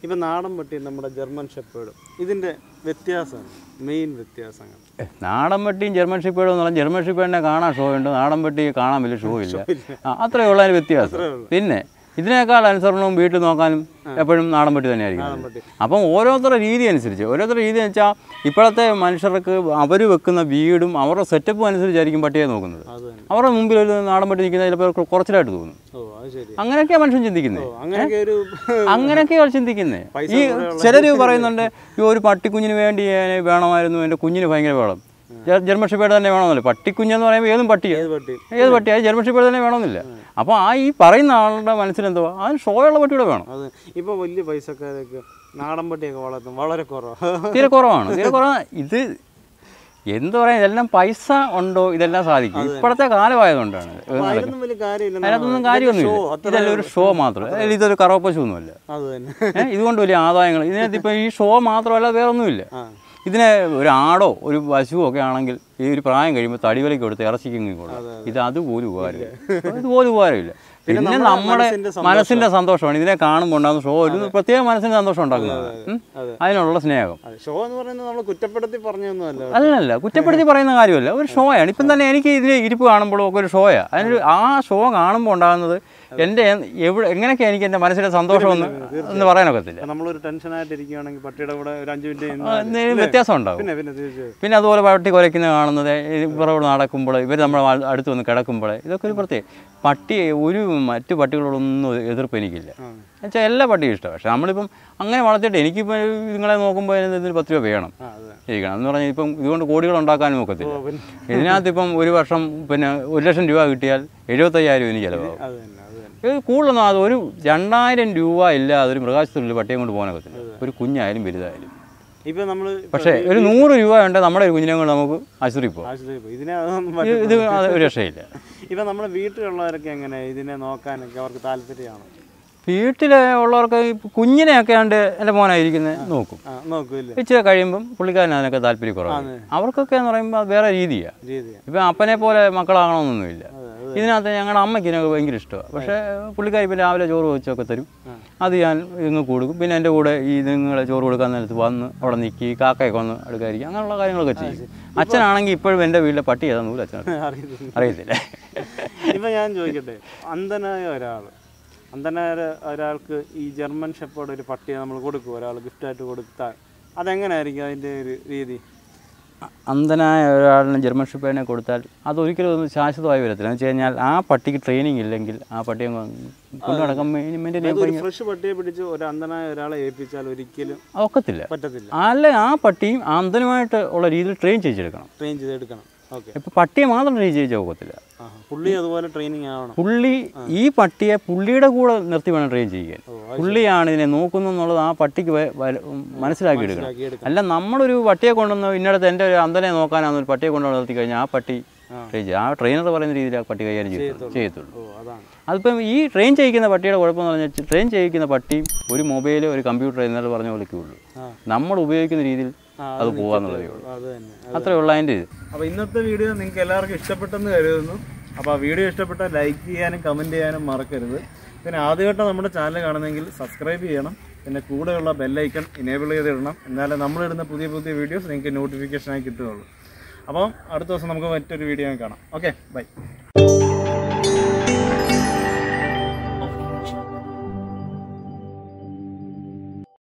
ഇപ്പം നാടൻ പട്ടി നമ്മുടെ ജർമ്മൻ ഷെപ്പേർഡും ഇതിൻ്റെ വ്യത്യാസമാണ് മെയിൻ വ്യത്യാസങ്ങൾ ഏ, നാടൻ പട്ടിയും ജർമ്മൻ ഷിപ്പേഡും എന്ന് പറഞ്ഞാൽ ജർമ്മൻ ഷിപ്പേഡിനെ കാണാൻ ഷോ ഉണ്ട് നാടൻ പട്ടി കാണാൻ വലിയ ഷോ ഇല്ല ആ, അത്രേ ഉള്ള അതിന് വ്യത്യാസം പിന്നെ ഇതിനേക്കാൾ അനുസരണവും വീട്ടിൽ നോക്കാനും എപ്പോഴും നാടൻ പട്ടി തന്നെയായിരിക്കും പട്ടി. അപ്പം ഓരോരുത്തരുടെ രീതി അനുസരിച്ച് ഓരോരുത്തരുടെ രീതി എന്ന് വെച്ചാൽ ഇപ്പോഴത്തെ മനുഷ്യർക്ക് അവർ വെക്കുന്ന വീടും അവരുടെ സെറ്റപ്പും അനുസരിച്ചായിരിക്കും പട്ടിയെ നോക്കുന്നത് അത് തന്നെ അവരുടെ മുമ്പിൽ ഒരു നാടൻ പട്ടി നിൽക്കുന്നത് ചിലപ്പോൾ കുറച്ചിലായിട്ട് തോന്നും ഓ അത് ശരി അങ്ങനെയൊക്കെയാണ് മനുഷ്യൻ ചിന്തിക്കുന്നത് ഓ അങ്ങനെയൊക്കെ ഒരു അങ്ങനെയൊക്കെയാണ് ചിന്തിക്കുന്നത് പൈസ ഈ ചിലർ പറയുന്നുണ്ട് ഈ ഒരു പട്ടിക്കുഞ്ഞിന് വേണ്ടി ഏ, വേണമായിരുന്നു എൻ്റെ കുഞ്ഞിന് ഭയങ്കര വേണം ജ- ജർമ്മൻ ഷിപ്പേഡ് തന്നെ വേണമെന്നില്ല പട്ടിക്കുഞ്ഞെന്ന് പറയുമ്പോൾ ഏതും പട്ടിയാണ് ഏത് പട്ടി ഏത് പട്ടി അത് ജർമ്മൻ ഷിപ്പേഡ് തന്നെ വേണമെന്നില്ല അപ്പോൾ ആ ഈ പറയുന്ന ആളുടെ മനസ്സിലെന്തോ അതിന് ഷോയുള്ള പട്ടിയുടെ വേണം അത് ഇപ്പോൾ വലിയ പൈസക്കാരൊക്കെ നാടൻ പട്ടിയൊക്കെ വളർത്തും വളരെ കുറവാണ് തീരെ കുറവാണ് തീരെ കുറവാണ് ഇത് എന്ത് പറയാൻ ഇതെല്ലാം പൈസ ഉണ്ടോ ഇതെല്ലാം സാധിക്കും ഇപ്പോഴത്തെ കാലമായതുകൊണ്ടാണ് ഇത് നടക്കുന്നത്. അതിനൊന്നും വലിയ കാര്യമില്ല അതിനകത്തൊന്നും കാര്യമൊന്നുമില്ല ഇതെല്ലാം ഒരു ഷോ മാത്രം അതിൽ ഇതൊരു കറവപ്പശു ഒന്നുമല്ല അത് തന്നെ ഏ, ഇതുകൊണ്ട് വലിയ ആദായങ്ങൾ ഇതിനകത്ത് ഇപ്പോൾ ഈ ഷോ മാത്രമല്ല വേറെ ഒന്നുമില്ല ആ ഇതിനെ ഒരു ആടോ ഒരു പശുവോ ഒക്കെ ആണെങ്കിൽ ഈ ഒരു പ്രായം കഴിയുമ്പോൾ തടിവിലയ്ക്ക് കൊടുത്ത് ഇറച്ചിക്കെങ്കിലും കൊടുക്കും ഇത് അതുപോലും ഉപകാരമില്ല ഇതുപോലും ഉപകാരമില്ല പിന്നെ നമ്മുടെ മനസ്സിന്റെ മനസ്സിന്റെ സന്തോഷമാണ് ഇതിനെ കാണുമ്പോൾ ഉണ്ടാകുന്ന ഷോ ഒരു പ്രത്യേക മനസ്സിന് സന്തോഷം ഉണ്ടാക്കുന്നത് ഉം. അതെ. അതിനുള്ള സ്നേഹം അതെ ഷോ എന്ന് പറയുന്നത് നമ്മൾ കുറ്റപ്പെടുത്തി പറഞ്ഞൊന്നുമല്ല അല്ലല്ല കുറ്റപ്പെടുത്തി പറയുന്ന കാര്യമല്ല ഒരു ഷോയാണ് ഇപ്പം തന്നെ എനിക്ക് ഇതിന് ഇരിപ്പ് കാണുമ്പോഴും ഒക്കെ ഒരു ഷോയാണ് അതിനൊരു ആ ഷോ കാണുമ്പോൾ ഉണ്ടാകുന്നത് എൻ്റെ എവിടെ എങ്ങനെയൊക്കെ എനിക്ക് എൻ്റെ മനസ്സിലെ സന്തോഷം ഒന്ന് എന്ന് പറയാനൊക്കത്തില്ല നമ്മളൊരു ടെൻഷനായിട്ട് ഇരിക്കുകയാണെങ്കിൽ പട്ടിയുടെ കൂടെ ഒരു അഞ്ച് മിനിറ്റ് ആ, ഇരുന്നാൽ എന്തെങ്കിലും വ്യത്യാസം ഉണ്ടാകും പിന്നെ പിന്നെ തീർച്ചയായും പിന്നെ അതുപോലെ പട്ടി കുരയ്ക്കുന്നത് കാണുന്നത് ഇവരോട് നടക്കുമ്പോൾ ഇവർ നമ്മുടെ വാ- അടുത്ത് വന്ന് കിടക്കുമ്പോൾ ഇതൊക്കെ ഒരു പ്രത്യേകം പട്ടി ഒരു മറ്റു പട്ടികളോടൊന്നും എതിർപ്പ് എനിക്കില്ല ആ. എന്നുവെച്ചാൽ എല്ലാ പട്ടിയും ഇഷ്ടമാണ് പക്ഷേ നമ്മളിപ്പം അങ്ങനെ വളർത്തിയിട്ട് എനിക്കിപ്പോൾ നിങ്ങളെ നോക്കുമ്പോൾ ഇതിന് പത്ത് രൂപ വേണം ആ അതെ ഇരിക്കണം എന്ന് പറഞ്ഞാൽ ഇപ്പം ഇതുകൊണ്ട് കോടികൾ ഉണ്ടാക്കാനും ഒക്കത്തില്ല ഓ, പിന്നെ ഇതിനകത്ത് ഇപ്പം ഒരു വർഷം പിന്നെ ഒരു ലക്ഷം രൂപ കിട്ടിയാൽ എഴുപത്തയ്യായിരം ഇതിന് ചിലവാകും അത് തന്നെ അത് തന്നെ ഇത് കൂടുതലൊന്നും അത് ഒരു രണ്ടായിരം രൂപ ഇല്ലാതെ ഒരു മൃഗാശുപത്രിയിൽ പട്ടിയെ കൊണ്ട് പോകാനൊക്കത്തില്ല ഒരു കുഞ്ഞായാലും വലുതായാലും ഇപ്പൊ നമ്മള് പക്ഷേ ഒരു നൂറ് രൂപ ഉണ്ട് നമ്മുടെ ഒരു കുഞ്ഞിനെ കൊണ്ട് നമുക്ക് ആശുപത്രിയിൽ പോകാം ആശുപത്രിയിൽ പോയി ഇതിനെ അതൊന്നും ഇത് പറ്റത്തില്ല. ഇത് അത് ഒരു രക്ഷയില്ല ഇപ്പൊ നമ്മുടെ വീട്ടിലുള്ളവരൊക്കെ എങ്ങനെ ഇതിനെ നോക്കാനൊക്കെ അവർക്ക് താല്പര്യമാണോ വീട്ടിൽ ഉള്ളവർക്ക് ഈ കുഞ്ഞിനെയൊക്കെ ആണ്ട് എൻ്റെ മോനായിരിക്കുന്നത് നോക്കും ആ നോക്കൂല്ലേ ഇച്ചിരി കഴിയുമ്പം പുള്ളിക്കാരൻ അതിനൊക്കെ താല്പര്യം കുറവാണ് അവർക്കൊക്കെ എന്ന് പറയുമ്പോൾ അത് വേറെ രീതിയാണ് രീതിയാ ഇപ്പം അപ്പനെ പോലെ മക്കളാകണമെന്നൊന്നുമില്ല അതെ അത് ഇതിനകത്ത് ഞങ്ങളുടെ അമ്മയ്ക്ക് ഇതിനൊക്കെ ഭയങ്കര ഇഷ്ടമാണ് പക്ഷേ പുള്ളിക്കാരി ഇപ്പം രാവിലെ ചോറ് വെച്ചൊക്കെ തരും അത് ഞാൻ ഇങ്ങ് കൊടുക്കും പിന്നെ എൻ്റെ കൂടെ ഈ നിങ്ങളെ ചോറ് കൊടുക്കാൻ നേരത്ത് വന്ന് അവിടെ നിൽക്കി കാക്കയൊക്കെ വന്ന് അടുക്കാതിരിക്കും അങ്ങനെയുള്ള കാര്യങ്ങളൊക്കെ ചെയ്യും അച്ഛനാണെങ്കിൽ ഇപ്പോഴും എൻ്റെ വീട്ടിലെ പട്ടി ഏതാന്ന് പോലും അച്ഛൻ അറിയത്തില്ല അറിയത്തില്ല ഇപ്പൊ ഞാൻ ചോദിക്കട്ടെ അന്ധനായ ഒരാൾ അന്ധനായ ഒരാൾക്ക് ഈ ജർമ്മൻ ഷെപ്പേർഡ് ഒരു പട്ടിയെ നമ്മൾ കൊടുക്കും ഒരാൾ ഗിഫ്റ്റായിട്ട് കൊടുത്താൽ അതെങ്ങനെയായിരിക്കും അതിൻ്റെ ഒരു രീതി അന്ധനായ ഒരാളിന് ജർമ്മൻ ഷിപ്പേഡിനെ കൊടുത്താൽ അതൊരിക്കലും ഒന്നും ശാശ്വതമായി വരത്തില്ല എന്ന് വെച്ച് കഴിഞ്ഞാൽ ആ പട്ടിക്ക് ട്രെയിനിങ് ഇല്ലെങ്കിൽ ആ പട്ടിയെ കൊണ്ടു നടക്കാൻ മെയിൻറ്റെയിൻ ചെയ്യാൻ ഒരു ഫ്രഷ് പട്ടിയെ പിടിച്ച് ഒരു അന്ധനായ ഒരാളെ ഏൽപ്പിച്ചാൽ ഒരിക്കലും ഒക്കത്തില്ല പറ്റത്തില്ല അല്ല ആ പട്ടിയും ആ അന്ധനുമായിട്ട് ഉള്ള രീതിയിൽ ട്രെയിൻ ചെയ്തെടുക്കണം ട്രെയിൻ ചെയ്തെടുക്കണം ഓക്കെ ഇപ്പം പട്ടിയെ മാത്രം ട്രെയിൻ ചെയ്യിച്ചാൽ ഒക്കത്തില്ല ആ പുള്ളി അതുപോലെ ട്രെയിനിങ് ആവണം പുള്ളി ഈ പട്ടിയെ പുള്ളിയുടെ കൂടെ നിർത്തി വേണം ട്രെയിൻ ചെയ്യാൻ ഓ പുള്ളിയാണ് ഇതിനെ നോക്കുന്നു എന്നുള്ളത് ആ പട്ടിക്ക് വ- വ- മനസ്സിലാക്കി എടുക്കണം മനസ്സിലാക്കി എടുക്കണം അല്ല നമ്മളൊരു പട്ടിയെ കൊണ്ടുവന്ന് ഇന്നടത്ത് എൻ്റെ ഒരു അന്തനെ നോക്കാനാണ് ഒരു പട്ടിയെ കൊണ്ടുവന്ന് നിർത്തി കഴിഞ്ഞാൽ ആ പട്ടി ആ. ട്രെയിൻ ചെയ്യും ആ ട്രെയിനർ പറയുന്ന രീതിയിൽ ആ പട്ടി കൈകാര്യം ചെയ്യത്തുള്ളൂ ചെയ്യത്തുള്ളൂ ഓ അതാണ് അതിപ്പം ഈ ട്രെയിൻ ചെയ്യിക്കുന്ന പട്ടിയുടെ കുഴപ്പമെന്ന് പറഞ്ഞാൽ ട്രെയിൻ ചെയ്യിക്കുന്ന പട്ടിയും ഒരു മൊബൈൽ ഒരു കമ്പ്യൂട്ടർ എന്നൊക്കെ പറഞ്ഞ പോലെയൊക്കെയുള്ളൂ ആ. നമ്മൾ ഉപയോഗിക്കുന്ന രീതിയിൽ ആ, അത് പോകാന്നുള്ളതേ ഉള്ളൂ അത് തന്നെ അത്രേ ഉള്ള അതിൻ്റെ ഇത് അപ്പോൾ ഇന്നത്തെ വീഡിയോ നിങ്ങൾക്ക് എല്ലാവർക്കും ഇഷ്ടപ്പെട്ടെന്ന് കരുതുന്നു അപ്പോൾ ആ വീഡിയോ ഇഷ്ടപ്പെട്ടാൽ ലൈക്ക് ചെയ്യാനും കമൻറ്റ് ചെയ്യാനും മറക്കരുത് പിന്നെ ആദ്യമായിട്ട് നമ്മുടെ ചാനൽ കാണുന്നെങ്കിൽ സബ്സ്ക്രൈബ് ചെയ്യണം പിന്നെ കൂടെയുള്ള ബെല്ലൈക്കൺ ഇനേബിൾ ചെയ്തിടണം എന്നാലേ നമ്മളിടുന്ന പുതിയ പുതിയ വീഡിയോസ് നിങ്ങൾക്ക് നോട്ടിഫിക്കേഷനായി കിട്ടുകയുള്ളൂ അപ്പം അടുത്ത ദിവസം നമുക്ക് മറ്റൊരു വീഡിയോ കാണാം ഓക്കെ ബൈ